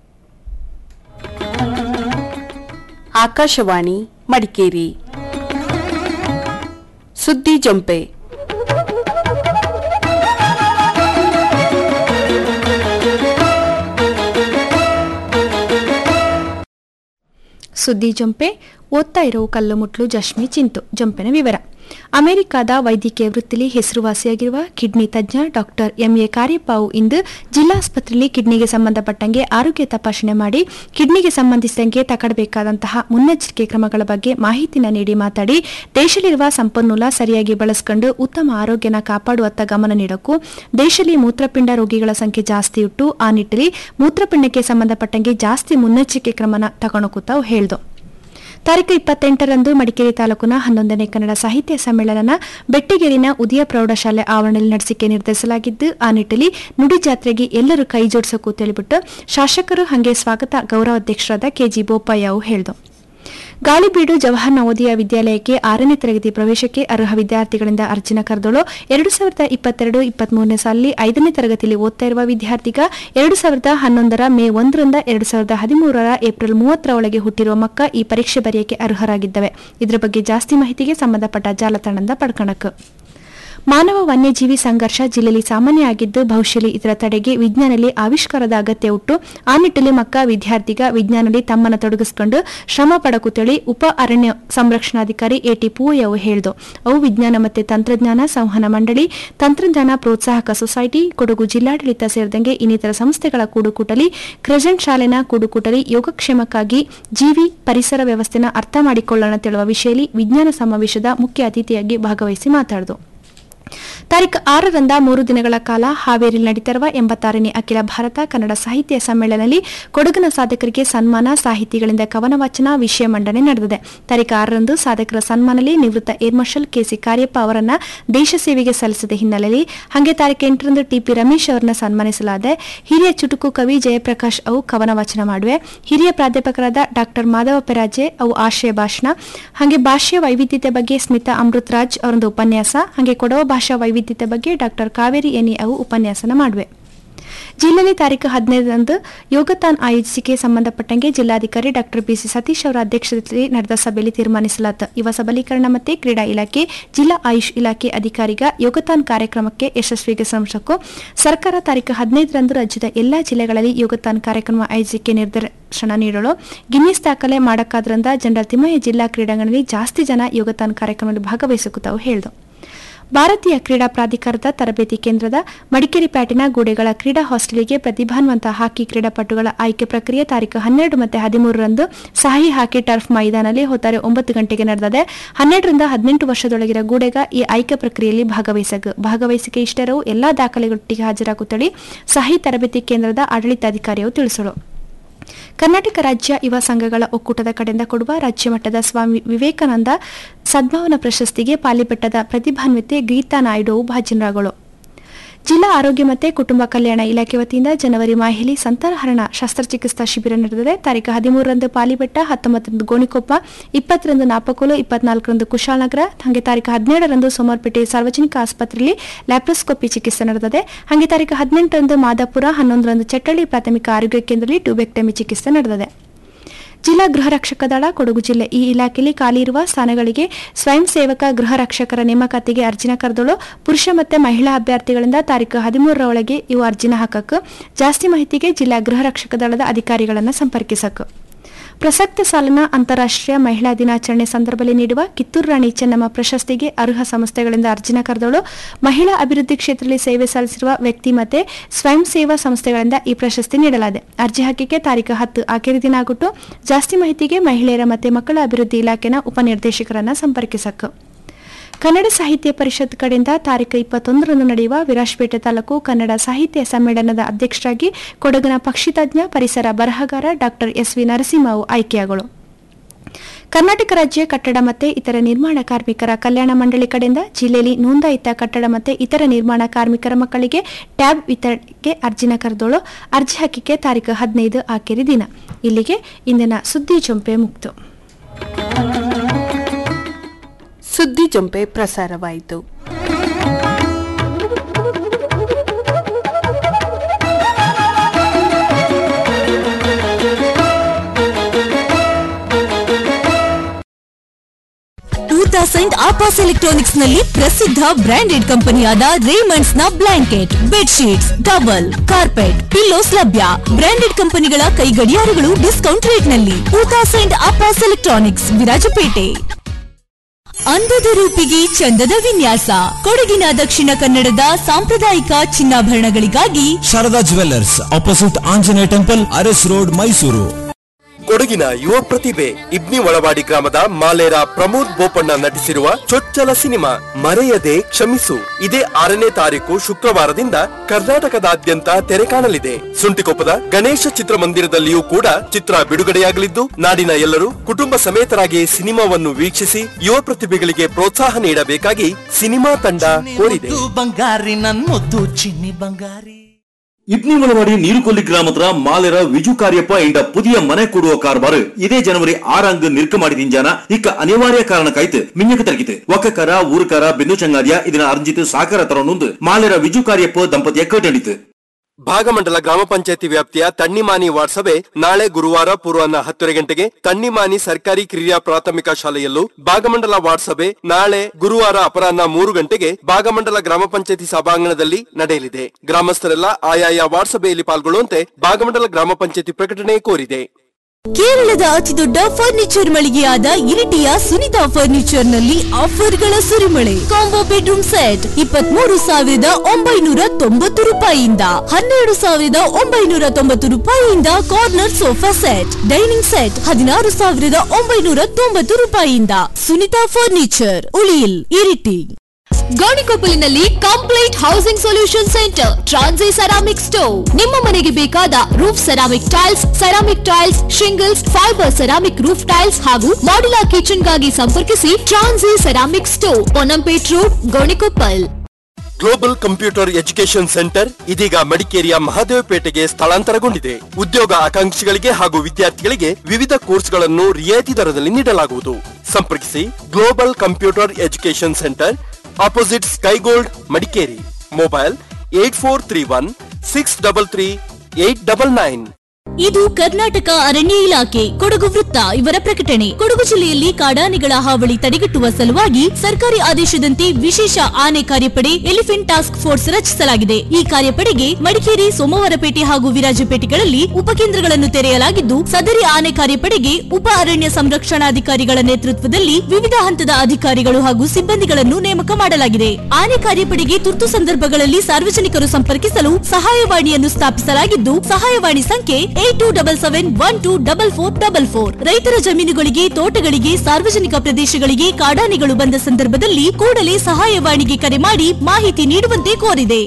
ಆಕಾಶವಾಣಿ ಮಡಿಕೇರಿ ಸುದ್ದಿ ಜಂಪೆ ಸುದ್ದಿ ಜಂಪೆ ಓದ್ತಾ ಇರೋ ಕಲ್ಲು ಮುಟ್ಲು ಜಶ್ಮಿ ಚಿಂತು ಜಂಪಿನ ವಿವರ ಅಮೆರಿಕದ ವೈದ್ಯಕೀಯ ವೃತ್ತಿಲಿ ಹೆಸರುವಾಸಿಯಾಗಿರುವ ಕಿಡ್ನಿ ತಜ್ಞ ಡಾಕ್ಟರ್ ಎಂಎ ಕಾರ್ಯಪ್ಪಾವು ಇಂದು ಜಿಲ್ಲಾಸ್ಪತ್ರೆಯಲ್ಲಿ ಕಿಡ್ನಿಗೆ ಸಂಬಂಧಪಟ್ಟಂಗೆ ಆರೋಗ್ಯ ತಪಾಸಣೆ ಮಾಡಿ ಕಿಡ್ನಿಗೆ ಸಂಬಂಧಿಸಿದಂಗೆ ತಗೊಳ್ಬೇಕಾದಂತಹ ಮುನ್ನೆಚ್ಚರಿಕೆ ಕ್ರಮಗಳ ಬಗ್ಗೆ ಮಾಹಿತಿನ ನೀಡಿ ಮಾತಾಡಿ ದೇಶದಲ್ಲಿರುವ ಸಂಪನ್ಮೂಲ ಸರಿಯಾಗಿ ಬಳಸಿಕೊಂಡು ಉತ್ತಮ ಆರೋಗ್ಯನ ಕಾಪಾಡುವತ್ತ ಗಮನ ನೀಡಕ್ಕೂ ದೇಶದಲ್ಲಿ ಮೂತ್ರಪಿಂಡ ರೋಗಿಗಳ ಸಂಖ್ಯೆ ಜಾಸ್ತಿ ಇಟ್ಟು ಆ ನಿಟ್ಟಿನಲ್ಲಿ ಮೂತ್ರಪಿಂಡಕ್ಕೆ ಸಂಬಂಧಪಟ್ಟಂಗೆ ಜಾಸ್ತಿ ಮುನ್ನೆಚ್ಚರಿಕೆ ಕ್ರಮನ ತಗೊಳಕುತ್ತಾವು ಹೇಳ್ದು ತಾರೀಕು ಇಪ್ಪತ್ತೆಂಟರಂದು ಮಡಿಕೇರಿ ತಾಲೂಕಿನ ಹನ್ನೊಂದನೇ ಕನ್ನಡ ಸಾಹಿತ್ಯ ಸಮ್ಮೇಳನ ಬೆಟ್ಟಿಗೇರಿನ ಉದಯ ಪ್ರೌಢಶಾಲೆ ಆವರಣದಲ್ಲಿ ನಡೆಸಿಕೆ ನಿರ್ಧರಿಸಲಾಗಿದ್ದು ಆ ನಿಟ್ಟಿನಲ್ಲಿ ನುಡಿ ಜಾತ್ರೆಗೆ ಎಲ್ಲರೂ ಕೈ ಜೋಡಿಸೋಕು ತಿಳಿಬಿಟ್ಟು ಶಾಸಕರು ಹಾಗೆ ಸ್ವಾಗತ ಗೌರವಾಧ್ಯಕ್ಷರಾದ ಕೆಜಿ ಬೋಪಯ್ಯ ಹೇಳಿದರು ಗಾಳಿಬೀಡು ಜವಾಹರ್ ನವೋದಯ ವಿದ್ಯಾಲಯಕ್ಕೆ ಆರನೇ ತರಗತಿ ಪ್ರವೇಶಕ್ಕೆ ಅರ್ಹ ವಿದ್ಯಾರ್ಥಿಗಳಿಂದ ಅರ್ಜಿನ ಕರೆದಳು ಎರಡು ಸಾವಿರದ ಇಪ್ಪತ್ತೆರಡು ಇಪ್ಪತ್ಮೂರನೇ ಸಾಲಿನಲ್ಲಿ ಐದನೇ ತರಗತಿಯಲ್ಲಿ ಓದ್ತಾ ಇರುವ ವಿದ್ಯಾರ್ಥಿಗ ಎರಡು ಸಾವಿರದ ಹನ್ನೊಂದರ ಮೇ ಒಂದರಿಂದ ಎರಡು ಸಾವಿರದ ಹದಿಮೂರರ ಏಪ್ರಿಲ್ ಮೂವತ್ತರ ಒಳಗೆ ಹುಟ್ಟಿರುವ ಮಕ್ಕ ಈ ಪರೀಕ್ಷೆ ಬರೆಯಕ್ಕೆ ಅರ್ಹರಾಗಿದ್ದವೆ ಇದರ ಬಗ್ಗೆ ಜಾಸ್ತಿ ಮಾಹಿತಿಗೆ ಸಂಬಂಧಪಟ್ಟ ಜಾಲತಾಣದಿಂದ ಪಡ್ಕಣಕ್ಕೆ ಮಾನವ ವನ್ಯಜೀವಿ ಸಂಘರ್ಷ ಜಿಲ್ಲೆಯಲ್ಲಿ ಸಾಮಾನ್ಯ ಆಗಿದ್ದು ಭವಿಷ್ಯದಲ್ಲಿ ಇದರ ತಡೆಗೆ ವಿಜ್ಞಾನದಲ್ಲಿ ಆವಿಷ್ಕಾರದ ಅಗತ್ಯ ಉಂಟು ಆ ನಿಟ್ಟಿನಲ್ಲಿ ಮಕ್ಕ ವಿದ್ಯಾರ್ಥಿಗ ವಿಜ್ಞಾನದಲ್ಲಿ ತಮ್ಮನ್ನು ತೊಡಗಿಸಿಕೊಂಡು ಶ್ರಮ ಪಡಕುತ್ತೇಳಿ ಉಪ ಅರಣ್ಯ ಸಂರಕ್ಷಣಾಧಿಕಾರಿ ಎಟಿ ಪೂಯವು ಹೇಳಿದು ಅವು ವಿಜ್ಞಾನ ಮತ್ತು ತಂತ್ರಜ್ಞಾನ ಸಂವಹನ ಮಂಡಳಿ ತಂತ್ರಜ್ಞಾನ ಪ್ರೋತ್ಸಾಹಕ ಸೊಸೈಟಿ ಕೊಡಗು ಜಿಲ್ಲಾಡಳಿತ ಸೇರಿದಂಗೆ ಇನ್ನಿತರ ಸಂಸ್ಥೆಗಳ ಕೂಡುಕೂಟಲಿ ಕ್ರೆಸೆಂಟ್ ಶಾಲೆನ ಕೂಡುಕೂಟಲಿ ಯೋಗಕ್ಷೇಮಕ್ಕಾಗಿ ಜೀವಿ ಪರಿಸರ ವ್ಯವಸ್ಥೆನ ಅರ್ಥ ಮಾಡಿಕೊಳ್ಳೋಣ ತಿಳುವ ವಿಷಯದಲ್ಲಿ ವಿಜ್ಞಾನ ಸಮಾವೇಶದ ಮುಖ್ಯ ಅತಿಥಿಯಾಗಿ ಭಾಗವಹಿಸಿ ಮಾತಾಡಿದು ತಾರೀಖು ಆರರಿಂದ ಮೂರು ದಿನಗಳ ಕಾಲ ಹಾವೇರಿಯಲ್ಲಿ ನಡೀತಿರುವ ಎಂಬತ್ತಾರನೇ ಅಖಿಲ ಭಾರತ ಕನ್ನಡ ಸಾಹಿತ್ಯ ಸಮ್ಮೇಳನದಲ್ಲಿ ಕೊಡಗಿನ ಸಾಧಕರಿಗೆ ಸನ್ಮಾನ ಸಾಹಿತಿಗಳಿಂದ ಕವನ ವಾಚನ ವಿಷಯ ಮಂಡನೆ ನಡೆದಿದೆ ತಾರೀಖು ಆರರಂದು ಸಾಧಕರ ಸನ್ಮಾನದಲ್ಲಿ ನಿವೃತ್ತ ಏರ್ ಮಾರ್ಷಲ್ ಕೆಸಿ ಕಾರ್ಯಪ್ಪ ಅವರನ್ನ ದೇಶ ಸೇವೆಗೆ ಸಲ್ಲಿಸಿದ ಹಿನ್ನೆಲೆಯಲ್ಲಿ ಹಾಗೆ ತಾರೀಕು ಎಂಟರಂದು ಟಿಪಿ ರಮೇಶ್ ಅವರನ್ನ ಸನ್ಮಾನಿಸಲಾದ ಹಿರಿಯ ಚುಟುಕು ಕವಿ ಜಯಪ್ರಕಾಶ್ ಅವು ಕವನ ವಾಚನ ಮಾಡುವೆ ಹಿರಿಯ ಪ್ರಾಧ್ಯಾಪಕರಾದ ಡಾಕ್ಟರ್ ಮಾಧವ ಪೆರಾಜೆ ಅವು ಆಶಯ ಭಾಷಣ ಹಾಗೆ ಭಾಷೆಯ ವೈವಿಧ್ಯತೆ ಬಗ್ಗೆ ಸ್ಮಿತಾ ಅಮೃತರಾಜ್ ಅವರೊಂದು ಉಪನ್ಯಾಸ ಹಾಗೆ ಕೊಡವ ಭಾಷಾ ವೈವಿಧ್ಯತೆ ಬಗ್ಗೆ ಡಾಕ್ಟರ್ ಕಾವೇರಿ ಎನಿ ಅವು ಉಪನ್ಯಾಸನ ಮಾಡುವೆ ಜಿಲ್ಲೆಯಲ್ಲಿ ತಾರೀಕು ಹದಿನೈದರಂದು ಯೋಗತಾನ್ ಆಯೋಜಿಸಿಕೆ ಸಂಬಂಧಪಟ್ಟಂಗೆ ಜಿಲ್ಲಾಧಿಕಾರಿ ಡಾಕ್ಟರ್ ಬಿಸಿ ಸತೀಶ್ ಅವರ ಅಧ್ಯಕ್ಷತೆಯಲ್ಲಿ ನಡೆದ ಸಭೆಯಲ್ಲಿ ತೀರ್ಮಾನಿಸಲಾಯಿತು ಯುವ ಸಬಲೀಕರಣ ಮತ್ತು ಕ್ರೀಡಾ ಇಲಾಖೆ ಜಿಲ್ಲಾ ಆಯುಷ್ ಇಲಾಖೆ ಅಧಿಕಾರಿಗ ಯೋಗತಾನ್ ಕಾರ್ಯಕ್ರಮಕ್ಕೆ ಯಶಸ್ವಿಗೆ ಶ್ರಮಿಸಕ್ಕೂ ಸರ್ಕಾರ ತಾರೀಕು ಹದಿನೈದರಂದು ರಾಜ್ಯದ ಎಲ್ಲಾ ಜಿಲ್ಲೆಗಳಲ್ಲಿ ಯೋಗತಾನ್ ಕಾರ್ಯಕ್ರಮ ಆಯೋಜಿಸಿಕೆ ನಿರ್ದೇಶನ ನೀಡಲು ಗಿನ್ನಿಸ್ ದಾಖಲೆ ಮಾಡಕ್ಕಾದ್ರಿಂದ ಜನರಲ್ ತಿಮ್ಮಯ್ಯ ಜಿಲ್ಲಾ ಕ್ರೀಡಾಂಗಣದಲ್ಲಿ ಜಾಸ್ತಿ ಜನ ಯೋಗತಾನ್ ಕಾರ್ಯಕ್ರಮದಲ್ಲಿ ಭಾಗವಹಿಸಕ್ಕೂ ತಾವು ಹೇಳಿದು ಭಾರತೀಯ ಕ್ರೀಡಾ ಪ್ರಾಧಿಕಾರದ ತರಬೇತಿ ಕೇಂದ್ರದ ಮಡಿಕೇರಿ ಪ್ಯಾಟಿನ ಗೂಡೆಗಳ ಕ್ರೀಡಾ ಹಾಸ್ಟೆಲ್ಗೆ ಪ್ರತಿಭಾನ್ವಂತ ಹಾಕಿ ಕ್ರೀಡಾಪಟುಗಳ ಆಯ್ಕೆ ಪ್ರಕ್ರಿಯೆ ತಾರೀಕು ಹನ್ನೆರಡು ಮತ್ತು ಹದಿಮೂರರಂದು ಸಾಹಿ ಹಾಕಿ ಟರ್ಫ್ ಮೈದಾನಲ್ಲಿ ಹೊತ್ತಾರೆ ಒಂಬತ್ತು ಗಂಟೆಗೆ ನಡೆದಿದೆ ಹನ್ನೆರಡರಿಂದ ಹದಿನೆಂಟು ವರ್ಷದೊಳಗಿನ ಗೂಡೆಗ ಈ ಆಯ್ಕೆ ಪ್ರಕ್ರಿಯೆಯಲ್ಲಿ ಭಾಗವಹಿಸಗ ಭಾಗವಹಿಸಿಕೆ ಇಷ್ಟರವು ಎಲ್ಲಾ ದಾಖಲೆಗಳೊಟ್ಟಿಗೆ ಹಾಜರಾಗುತ್ತಳಿ ಸಾಹಿ ತರಬೇತಿ ಕೇಂದ್ರದ ಆಡಳಿತಾಧಿಕಾರಿಯು ತಿಳಿಸಲು ಕರ್ನಾಟಕ ರಾಜ್ಯ ಯುವ ಸಂಘಗಳ ಒಕ್ಕೂಟದ ಕಡೆಯಿಂದ ಕೊಡುವ ರಾಜ್ಯ ಮಟ್ಟದ ಸ್ವಾಮಿ ವಿವೇಕಾನಂದ ಸದ್ಭಾವನಾ ಪ್ರಶಸ್ತಿಗೆ ಪಾಲಿಬೆಟ್ಟದ ಪ್ರತಿಭಾನ್ವಿತೆ ಗೀತಾ ನಾಯ್ಡು ಭಾಜನರಾಗಳು ಜಿಲ್ಲಾ ಆರೋಗ್ಯ ಮತ್ತು ಕುಟುಂಬ ಕಲ್ಯಾಣ ಇಲಾಖೆ ವತಿಯಿಂದ ಜನವರಿ ಮಾಹಿಲಿ ಸಂತಾನಹರಣ ಶಸ್ತ್ರಚಿಕಿತ್ಸಾ ಶಿಬಿರ ನಡೆದಿದೆ ತಾರೀಕು ಹದಿಮೂರರಂದು ಪಾಲಿಬೆಟ್ಟ ಹತ್ತೊಂಬತ್ತರಂದು ಗೋಣಿಕೊಪ್ಪ ಇಪ್ಪತ್ತರಂದು ನಾಪಕೋಲು ಇಪ್ಪತ್ನಾಲ್ಕರಂದು ಕುಶಾಲನಗರ ಹಾಗೆ ತಾರೀಕು ಹದಿನೇಳರಂದು ಸೋಮವಾರಪೇಟೆ ಸಾರ್ವಜನಿಕ ಆಸ್ಪತ್ರೆಯಲ್ಲಿ ಲ್ಯಾಪ್ರೋಸ್ಕೋಪಿ ಚಿಕಿತ್ಸೆ ನಡೆದಿದೆ ಹಾಗೆ ತಾರೀಕು ಹದಿನೆಂಟರಂದು ಮಾದಾಪುರ ಹನ್ನೊಂದರಂದು ಚಟ್ಟಳ್ಳಿ ಪ್ರಾಥಮಿಕ ಆರೋಗ್ಯ ಕೇಂದ್ರದಲ್ಲಿ ಟ್ಯೂಬೆಕ್ಟಮಿ ಚಿಕಿತ್ಸೆ ನಡೆದಿದೆ ಜಿಲ್ಲಾ ಗೃಹ ರಕ್ಷಕ ದಳ ಕೊಡಗು ಜಿಲ್ಲೆ ಈ ಇಲಾಖೆಯಲ್ಲಿ ಖಾಲಿ ಇರುವ ಸ್ಥಾನಗಳಿಗೆ ಸ್ವಯಂ ಸೇವಕ ಗೃಹ ರಕ್ಷಕರ ನೇಮಕಾತಿಗೆ ಅರ್ಜಿನ ಕರೆದಳು ಪುರುಷ ಮತ್ತು ಮಹಿಳಾ ಅಭ್ಯರ್ಥಿಗಳಿಂದ ತಾರೀಕು ಹದಿಮೂರರ ಒಳಗೆ ಇವು ಅರ್ಜಿನ ಹಾಕಕ್ಕೆ ಜಾಸ್ತಿ ಮಾಹಿತಿಗೆ ಜಿಲ್ಲಾ ಗೃಹ ರಕ್ಷಕ ದಳದ ಅಧಿಕಾರಿಗಳನ್ನು ಸಂಪರ್ಕಿಸಕ್ಕೆ ಪ್ರಸಕ್ತ ಸಾಲಿನ ಅಂತಾರಾಷ್ಟ್ರೀಯ ಮಹಿಳಾ ದಿನಾಚರಣೆ ಸಂದರ್ಭದಲ್ಲಿ ನೀಡುವ ಕಿತ್ತೂರು ರಾಣಿ ಚೆನ್ನಮ್ಮ ಪ್ರಶಸ್ತಿಗೆ ಅರ್ಹ ಸಂಸ್ಥೆಗಳಿಂದ ಅರ್ಜಿನ ಕರೆದಳು ಮಹಿಳಾ ಅಭಿವೃದ್ಧಿ ಕ್ಷೇತ್ರದಲ್ಲಿ ಸೇವೆ ಸಲ್ಲಿಸಿರುವ ವ್ಯಕ್ತಿ ಮತ್ತು ಸ್ವಯಂ ಸೇವಾ ಸಂಸ್ಥೆಗಳಿಂದ ಈ ಪ್ರಶಸ್ತಿ ನೀಡಲಾಗಿದೆ ಅರ್ಜಿ ಹಾಕಿಕೆ ತಾರೀಕು ಹತ್ತು ಆಖರಿ ದಿನ ಆಗಿಟ್ಟು ಜಾಸ್ತಿ ಮಾಹಿತಿಗೆ ಮಹಿಳೆಯರ ಮತ್ತು ಮಕ್ಕಳ ಅಭಿವೃದ್ಧಿ ಇಲಾಖೆನ ಉಪನಿರ್ದೇಶಕರನ್ನ ಸಂಪರ್ಕಿಸಕ್ಕೆ ಕನ್ನಡ ಸಾಹಿತ್ಯ ಪರಿಷತ್ ಕಡೆಯಿಂದ ತಾರೀಕು ಇಪ್ಪತ್ತೊಂದರಂದು ನಡೆಯುವ ವಿರಾಜಪೇಟೆ ತಾಲೂಕು ಕನ್ನಡ ಸಾಹಿತ್ಯ ಸಮ್ಮೇಳನದ ಅಧ್ಯಕ್ಷರಾಗಿ ಕೊಡಗಿನ ಪಕ್ಷಿತಜ್ಞ ಪರಿಸರ ಬರಹಗಾರ ಡಾಕ್ಟರ್ ಎಸ್ ವಿ ನರಸಿಂಹವು ಆಯ್ಕೆಯಾಗಳು ಕರ್ನಾಟಕ ರಾಜ್ಯ ಕಟ್ಟಡ ಮತ್ತು ಇತರ ನಿರ್ಮಾಣ ಕಾರ್ಮಿಕರ ಕಲ್ಯಾಣ ಮಂಡಳಿ ಕಡೆಯಿಂದ ಜಿಲ್ಲೆಯಲ್ಲಿ ನೋಂದಾಯಿತ ಕಟ್ಟಡ ಮತ್ತು ಇತರ ನಿರ್ಮಾಣ ಕಾರ್ಮಿಕರ ಮಕ್ಕಳಿಗೆ ಟ್ಯಾಬ್ ವಿತರಣೆಗೆ ಅರ್ಜಿನ ಕರೆದೋಳು ಅರ್ಜಿ ಹಾಕಿಕೆ ತಾರೀಕು ಹದಿನೈದು ಆಖರಿ ದಿನ ಇಲ್ಲಿಗೆ ಇಂದಿನ ಸುದ್ದಿ ಜೊಂಪೆ ಮುಕ್ತು ಸುದ್ದಿ ಜೊಂಪೆ ಪ್ರಸಾರವಾಯಿತು ಟೂ ತೌಸಂಡ್ ಆಪಾಸ್ ಎಲೆಕ್ಟ್ರಾನಿಕ್ಸ್ ನಲ್ಲಿ ಪ್ರಸಿದ್ಧ ಬ್ರಾಂಡೆಡ್ ಕಂಪನಿಯಾದ ರೇಮಂಡ್ಸ್ ನ blanket bedsheets double carpet pillows ಲಭ್ಯ ಬ್ರಾಂಡೆಡ್ ಕಂಪನಿಗಳ ಕೈ ಗಡಿಯಾರಗಳು ಡಿಸ್ಕೌಂಟ್ ರೇಟ್ ನಲ್ಲಿ two thousand Apas electronics Virajpet ಅಂದದ ರೂಪಿಗೆ ಚಂದದ ವಿನ್ಯಾಸ ಕೊಡಗಿನ ದಕ್ಷಿಣ ಕನ್ನಡದ ಸಾಂಪ್ರದಾಯಿಕ ಚಿನ್ನಾಭರಣಗಳಿಗಾಗಿ Sharada jewellers opposite Anjaneya temple Aras road Mysuru ಕೊಡಗಿನ ಯುವ ಪ್ರತಿಭೆ ಇಬ್ನಿ ಒಳವಾಡಿ ಗ್ರಾಮದ ಮಾಲೇರ ಪ್ರಮೋದ್ ಬೋಪಣ್ಣ ನಟಿಸಿರುವ ಚೊಚ್ಚಲ ಸಿನಿಮಾ ಮರೆಯದೆ ಕ್ಷಮಿಸು ಇದೇ ಆರನೇ ತಾರೀಕು ಶುಕ್ರವಾರದಿಂದ ಕರ್ನಾಟಕದಾದ್ಯಂತ ತೆರೆ ಕಾಣಲಿದೆ ಸುಂಟಿಕೊಪ್ಪದ ಗಣೇಶ ಚಿತ್ರಮಂದಿರದಲ್ಲಿಯೂ ಕೂಡ ಚಿತ್ರ ಬಿಡುಗಡೆಯಾಗಲಿದ್ದು ನಾಡಿನ ಎಲ್ಲರೂ ಕುಟುಂಬ ಸಮೇತರಾಗಿ ಸಿನಿಮಾವನ್ನು ವೀಕ್ಷಿಸಿ ಯುವ ಪ್ರತಿಭೆಗಳಿಗೆ ಪ್ರೋತ್ಸಾಹ ನೀಡಬೇಕಾಗಿ ಸಿನಿಮಾ ತಂಡ ಕೋರಿದೆ ಬಂಗಾರಿ ನನ್ ಮುದ್ದು ಚಿನ್ನಿ ಬಂಗಾರಿ ಇಬ್ನಿಮಲವಾಡಿ ನೀರುಕೊಲ್ಲಿ ಗ್ರಾಮದ ಮಾಲೆರ ವಿಜು ಕಾರ್ಯಪ್ಪ ಎಂಡ புதிய ಮನೆ ಕೊಡುವ ಕಾರ್ಬಾರ್ ಇದೇ ಜನವರಿ ಆರಂಗ್ ನಿರ್ಕ ಮಾಡಿದಿಂಜಾನ ಇಕ್ಕ ಅನಿವಾರ್ಯ ಕಾರಣಕ್ಕಾಯ್ತು ಮಿಂಜಕ ತಲಗಿತು ಒಕ್ಕಕರ ಊರುಕರ ಬೆನ್ನು ಚಂಗಾದಿಯ ಇದನ್ನ ಅರ್ಜಿತು ಸಾಕಾರ ತರನೊಂದು ಮಾಲೆರ ವಿಜು ಕಾರ್ಯಪ್ಪ ದಂಪತಿಯ ಕಟಣಿತು ಭಾಗಮಂಡಲ ಗ್ರಾಮ ಪಂಚಾಯತಿ ವ್ಯಾಪ್ತಿಯ ತಣ್ಣಿಮಾನಿ ವಾರ್ಡ್ ಸಭೆ ನಾಳೆ ಗುರುವಾರ ಪೂರ್ವಾಹ್ನ ಹತ್ತುವರೆ ಗಂಟೆಗೆ ತಣ್ಣಿಮಾನಿ ಸರ್ಕಾರಿ ಕಿರಿಯ ಪ್ರಾಥಮಿಕ ಶಾಲೆಯಲ್ಲೂ ಭಾಗಮಂಡಲ ವಾರ್ಡ್ ಸಭೆ ನಾಳೆ ಗುರುವಾರ ಅಪರಾಹ್ನ ಮೂರು ಗಂಟೆಗೆ ಭಾಗಮಂಡಲ ಗ್ರಾಮ ಪಂಚಾಯತಿ ಸಭಾಂಗಣದಲ್ಲಿ ನಡೆಯಲಿದೆ ಗ್ರಾಮಸ್ಥರೆಲ್ಲ ಆಯಾಯ ವಾರ್ಡ್ ಸಭೆಯಲ್ಲಿ ಪಾಲ್ಗೊಳ್ಳುವಂತೆ ಭಾಗಮಂಡಲ ಗ್ರಾಮ ಪಂಚಾಯತಿ ಪ್ರಕಟಣೆ ಕೋರಿದೆ ಕೇರಳದ ಅತಿದೊಡ್ಡ ಫರ್ನಿಚರ್ ಮಳಿಗೆಯಾದ ಇರಿಟಿಯ ಸುನಿತಾ ಫರ್ನಿಚರ್ ನಲ್ಲಿ ಆಫರ್ಗಳ ಸುರಿಮಳೆ ಕಾಂಬೋ ಬೆಡ್ರೂಮ್ ಸೆಟ್ ಇಪ್ಪತ್ಮೂರು ಸಾವಿರದ ಒಂಬೈನೂರ ತೊಂಬತ್ತು ರೂಪಾಯಿಯಿಂದ ಹನ್ನೆರಡು ಸಾವಿರದ ಒಂಬೈನೂರ ತೊಂಬತ್ತು ರೂಪಾಯಿಯಿಂದ corner sofa set dining set ಹದಿನಾರು ಸಾವಿರದ ಒಂಬೈನೂರ ತೊಂಬತ್ತು ರೂಪಾಯಿಯಿಂದ ಸುನಿತಾ ಫರ್ನಿಚರ್ ಉಳಿಯಿಲ್ ಇರಿಟಿ ಗೋಣಿಕೊಪ್ಪಲಿನಲ್ಲಿ complete housing solution centre Transi ceramic stove ನಿಮ್ಮ ಮನೆಗೆ ಬೇಕಾದ roof ceramic tiles ceramic tiles shingles fibre ceramic roof tiles ಹಾಗೂ ಮಾಡ್ಯುಲರ್ ಕಿಚನ್ ಗಾಗಿ ಸಂಪರ್ಕಿಸಿ Transi ceramic stove Ponnampet road Gonikoppal global computer education centre ಇದೀಗ ಮಡಿಕೇರಿಯ ಮಹದೇವಪೇಟೆಗೆ ಸ್ಥಳಾಂತರಗೊಂಡಿದೆ ಉದ್ಯೋಗ ಆಕಾಂಕ್ಷಿಗಳಿಗೆ ಹಾಗೂ ವಿದ್ಯಾರ್ಥಿಗಳಿಗೆ ವಿವಿಧ ಕೋರ್ಸ್ಗಳನ್ನು ರಿಯಾಯಿತಿ ದರದಲ್ಲಿ ನೀಡಲಾಗುವುದು ಸಂಪರ್ಕಿಸಿ global computer education centre opposite Skygold Madikeri mobile eight four three one six double three eight double nine ಇದು ಕರ್ನಾಟಕ ಅರಣ್ಯ ಇಲಾಖೆ ಕೊಡಗು ವೃತ್ತ ಇವರ ಪ್ರಕಟಣೆ ಕೊಡಗು ಜಿಲ್ಲೆಯಲ್ಲಿ ಕಾಡಾನೆಗಳ ಹಾವಳಿ ತಡೆಗಟ್ಟುವ ಸಲುವಾಗಿ ಸರ್ಕಾರಿ ಆದೇಶದಂತೆ ವಿಶೇಷ ಆನೆ ಕಾರ್ಯಪಡೆ ಎಲಿಫೆಂಟ್ ಟಾಸ್ಕ್ ಫೋರ್ಸ್ ರಚಿಸಲಾಗಿದೆ ಈ ಕಾರ್ಯಪಡೆಗೆ ಮಡಿಕೇರಿ ಸೋಮವಾರಪೇಟೆ ಹಾಗೂ ವಿರಾಜಪೇಟೆಗಳಲ್ಲಿ ಉಪಕೇಂದ್ರಗಳನ್ನು ತೆರೆಯಲಾಗಿದ್ದು ಸದರಿ ಆನೆ ಕಾರ್ಯಪಡೆಗೆ ಉಪ ಅರಣ್ಯ ಸಂರಕ್ಷಣಾಧಿಕಾರಿಗಳ ನೇತೃತ್ವದಲ್ಲಿ ವಿವಿಧ ಹಂತದ ಅಧಿಕಾರಿಗಳು ಹಾಗೂ ಸಿಬ್ಬಂದಿಗಳನ್ನು ನೇಮಕ ಮಾಡಲಾಗಿದೆ ಆನೆ ಕಾರ್ಯಪಡೆಗೆ ತುರ್ತು ಸಂದರ್ಭಗಳಲ್ಲಿ ಸಾರ್ವಜನಿಕರು ಸಂಪರ್ಕಿಸಲು ಸಹಾಯವಾಣಿಯನ್ನು ಸ್ಥಾಪಿಸಲಾಗಿದ್ದು ಸಹಾಯವಾಣಿ ಸಂಖ್ಯೆ eight two double seven one two double four double four ರೈತರ ಜಮೀನುಗಳಿಗೆ ತೋಟಗಳಿಗೆ ಸಾರ್ವಜನಿಕ ಪ್ರದೇಶಗಳಿಗೆ ಕಾಡಾನೆಗಳು ಬಂದ ಸಂದರ್ಭದಲ್ಲಿ ಕೂಡಲೇ ಸಹಾಯವಾಣಿಗೆ ಕರೆ ಮಾಡಿ ಮಾಹಿತಿ ನೀಡುವಂತೆ ಕೋರಿದೆ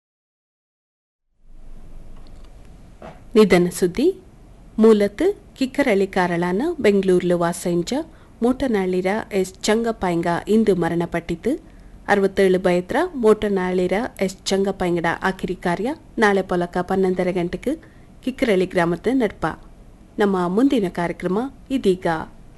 ನಿಧನ ಸುದ್ದಿ ಮೂಲತ್ ಕಿಕ್ಕರಳ್ಳಿ ಕಾರಳಾನ ಬೆಂಗಳೂರಿಲು ವಾಸಂಜ ಮೂಟನಾಳಿರ ಎಸ್ ಚಂಗಪಾಯಿಂಗ ಇಂದು ಮರಣಪಟ್ಟಿತು ಅರವತ್ತೇಳು ಬಯತ್ರ ಮೂಟನಾಳಿರ ಎಸ್ ಚಂಗಪಾಯಿಂಗಡ ಆಖಿರಿ ಕಾರ್ಯ ನಾಳೆ ಪೊಲಕ ಪನ್ನೊಂದರ ಗಂಟೆಗೆ ಕಿಕ್ಕರಳ್ಳಿ ಗ್ರಾಮದ ನಡ್ಪ ನಮ್ಮ ಮುಂದಿನ ಕಾರ್ಯಕ್ರಮ ಇದೀಗ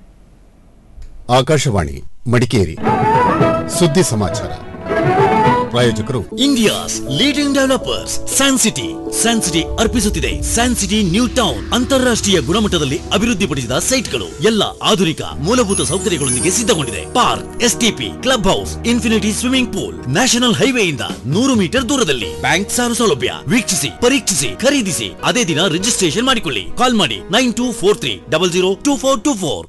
ಆಕಾಶವಾಣಿ ಮಡಿಕೇರಿ ಸುದ್ದಿ ಸಮಾಚಾರ ಪ್ರಾಯೋಜಕರು India's leading developers San City San City ಅರ್ಪಿಸುತ್ತಿದೆ ಸ್ಯಾನ್ ಸಿಟಿ ನ್ಯೂ ಟೌನ್ ಅಂತಾರಾಷ್ಟ್ರೀಯ ಗುಣಮಟ್ಟದಲ್ಲಿ ಅಭಿವೃದ್ಧಿಪಡಿಸಿದ ಸೈಟ್ಗಳು ಎಲ್ಲ ಆಧುನಿಕ ಮೂಲಭೂತ ಸೌಕರ್ಯಗಳೊಂದಿಗೆ ಸಿದ್ಧಗೊಂಡಿದೆ park STP club house infinity swimming pool national ಹೈವೇಯಿಂದ ನೂರು ಮೀಟರ್ ದೂರದಲ್ಲಿ ಬ್ಯಾಂಕ್ ಸಾಲ ಸೌಲಭ್ಯ ವೀಕ್ಷಿಸಿ ಪರೀಕ್ಷಿಸಿ ಖರೀದಿಸಿ ಅದೇ ದಿನ ರಿಜಿಸ್ಟ್ರೇಷನ್ ಮಾಡಿಕೊಳ್ಳಿ ಕಾಲ್ ಮಾಡಿ nine two four three double zero two four two four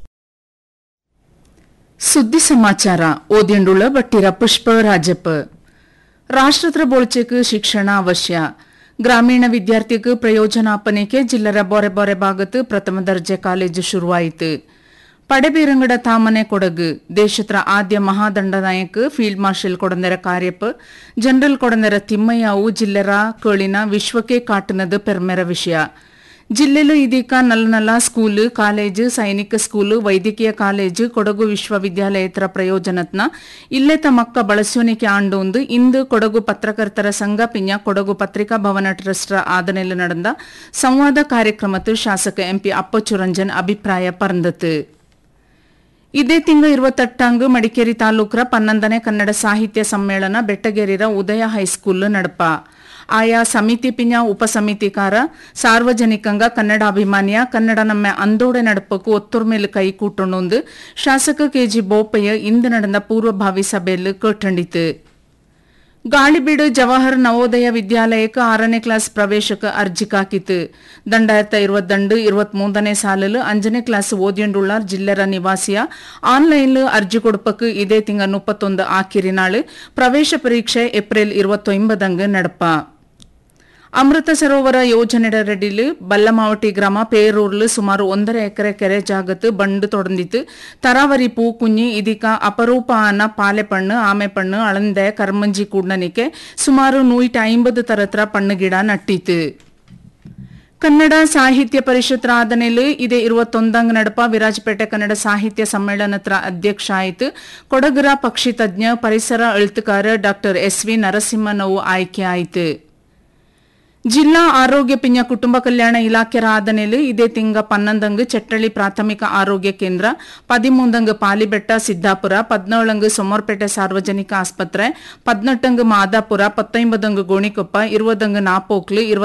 ಸುದ್ದಿ ಸಮಾಚಾರ ಓದ್ಯಂಡುಳ್ಳ ಬಟ್ಟಿರ ಪುಷ್ಪ ರಾಜಪ್ಪ ರಾಷ್ಟ್ರತ್ರ ಬೋಳ್ಚೆಕ್ ಶಿಕ್ಷಣ ಅವಶ್ಯ ಗ್ರಾಮೀಣ ವಿದ್ಯಾರ್ಥಿಗೆ ಪ್ರಯೋಜನಾಪನೆಗೆ ಜಿಲ್ಲರ ಬೊರೆ ಬೊರೆ ಭಾಗത്ത് ಪ್ರಥಮ ದರ್ಜೆ ಕಾಲೇಜು ಶುರುವಾಯಿತು പടപീരങ്കട താമനെ കൊടക് ദേശത്ര ആദ്യ മഹാദണ്ഡനായക് field marshal Kodandera Cariappa general Kodandera ತಿಮ್ಮಯ್ಯವು ಜಿಲ್ಲೆರ ಕೇಳಿನ ವಿಶ್ವಕ್ಕೆ ಕಾಟುನದು ಪೆರ್ಮೆರ ವಿಷಯ ಜಿಲ್ಲೆಲು ಇದೀಕ ನಲ್ಲ ನಲ್ಲ ಸ್ಕೂಲು ಕಾಲೇಜು ಸೈನಿಕ ಸ್ಕೂಲು ವೈದ್ಯಕೀಯ ಕಾಲೇಜು ಕೊಡಗು ವಿಶ್ವವಿದ್ಯಾಲಯತರ ಪ್ರಯೋಜನತ್ನ ಇಲ್ಲೆತ ಮಕ್ಕ ಬಳಸೋನಿಕೆ ಆಂಡೊಂದು ಇಂದು ಕೊಡಗು ಪತ್ರಕರ್ತರ ಸಂಘ ಪಿಂಜ ಕೊಡಗು ಪತ್ರಿಕಾ ಭವನ ಟ್ರಸ್ಟ್ ಆದನೆಲ್ಲ ನಡೆದ ಸಂವಾದ ಕಾರ್ಯಕ್ರಮತ್ತು ಶಾಸಕ ಎಂಪಿ ಅಪ್ಪಚುರಂಜನ್ ಅಭಿಪ್ರಾಯ ಪರಂದತು ಇದೇ ತಿಂಗ ಇರುವತ್ತೆಟ್ಟಂಗ್ ಮಡಿಕೇರಿ ತಾಲೂಕರ ಪನ್ನೊಂದನೇ ಕನ್ನಡ ಸಾಹಿತ್ಯ ಸಮ್ಮೇಳನ ಬೆಟ್ಟಗೇರಿರ ಉದಯ ಹೈಸ್ಕೂಲ್ ನಡಪ ಆಯಾ ಸಮಿತಿ ಪಿಂಜ ಉಪಸಮಿತಿಕಾರ ಸಾರ್ವಜನಿಕಂಗ ಕನ್ನಡ ಅಭಿಮಾನಿಯ ಕನ್ನಡ ನಮ್ಮ ಅಂದೋಡೆ ನಡಪಕ್ಕೂ ಒತ್ತುರ್ ಮೇಲೆ ಕೈ ಕೂಟೊಂಡು ಶಾಸಕ ಕೆಜಿ ಬೋಪಯ್ಯ ಇಂದು ನಡೆದ ಪೂರ್ವಭಾವಿ ಸಭೆಯಲ್ಲಿ ಕೇಟಂಡಿತು ಗಾಳಿಬೀಡು ಜವಾಹರ್ ನವೋದಯ ವಿದ್ಯಾಲಯಕ್ಕೆ ಆರನೇ ಕ್ಲಾಸ್ ಪ್ರವೇಶಕ್ಕೆ ಅರ್ಜಿ ಕಾಕಿತು ದಂಡಾಯತ್ತ ಇರುವತ್ತಂಡು ഇരുപത്തിമൂന്നನೇ ಸಾಲಲು ಅಂಜನೇ ಕ್ಲಾಸ್ ಓದಿಯಂಡುಳ್ಳ ಜಿಲ್ಲೆರ ನಿವಾಸಿಯ ಆನ್ಲೈನ್ ಅರ್ಜಿ ಕೊಡಪಕ್ಕೆ ಇದೇ ತಿಂಗ ಮುಪ್ಪತ್ತೊಂದು ಆಕಿರಿ ನಾಳು ಪ್ರವೇಶ ಪರೀಕ್ಷೆ ಏಪ್ರಿಲ್ ഇരുപത്തൊമ്പದಂಗ ನಡಪ ಅಮೃತ ಸರೋವರ ಯೋಜನೆಯಡಿಲು ಬಲ್ಲಮಾವಟಿ ಗ್ರಾಮ ಪೇರೂರ್ಲು ಸುಮಾರು ಒಂದರ ಎಕರೆ ಕೆರೆ ಜಾಗತ್ತು ಬಂಡು ತೊಡಂದಿತ್ತು ತರಾವರಿ ಪೂ ಕುഞ്ഞി ಇದೀಕ ಅಪರೂಪ ಆನ ಪಾಲೆ ಪಣ್ಣು ಆಮೆ ಪಣ್ಣು ಅಳಂದೆ ಕರ್ಮಂಜಿ ಕೂಡ್ನನಿಕೆ ಸುಮಾರು ನೂಯಿಟ ಐಂಬದು ತರತ್ರ ಪಣ್ಣು ಗಿಡ ನಟ್ಟಿತು ಕನ್ನಡ ಸಾಹಿತ್ಯ ಪರಿಷತ್ ಆದನೆಲು ಇದೇ ഇരുപത്തൊಂದಂಗ್ ನಡಪ ವಿರಾಜಪೇಟೆ ಕನ್ನಡ ಸಾಹಿತ್ಯ ಸಮ್ಮೇಳನತ್ರ ಅಧ್ಯಕ್ಷ ಆಯಿತು ಕೊಡಗರ ಪಕ್ಷಿ ತಜ್ಞ ಪರಿಸರ ಎಳುತ್ತುಕಾರ ಡಾಕ್ಟರ್ ಎಸ್ ವಿ ನರಸಿಂಹನವು ಆಯ್ಕೆ ಆಯಿತು ಜಿಲ್ಲಾ ಆರೋಗ್ಯ ಪಿಂಜ ಕುಟುಂಬ ಕಲ್ಯಾಣ ಇಲಾಖೆ ಆದನೆಲು ಇದೇ ತಿಂಗ ಪನ್ನೊಂದಂಗ್ ಚಟ್ಟಳ್ಳಿ ಪ್ರಾಥಮಿಕ ಆರೋಗ್ಯ ಕೇಂದ್ರ ಪದಿಮೂಂದಂಗ್ ಪಾಲಿಬೆಟ್ಟ ಸಿದ್ದಾಪುರ ಪದ್ನೇಳಂಗ್ ಸೋಮರ್ಪೇಟೆ ಸಾರ್ವಜನಿಕ ಆಸ್ಪತ್ರೆ ಪದ್ನೆಟ್ಟಂಗ್ ಮಾದಾಪುರ ಪತ್ತೊಂಬದಂಗ್ ಗೋಣಿಕೊಪ್ಪ ಇರುವದಂಗ್ ನಾಪೋಕ್ಲು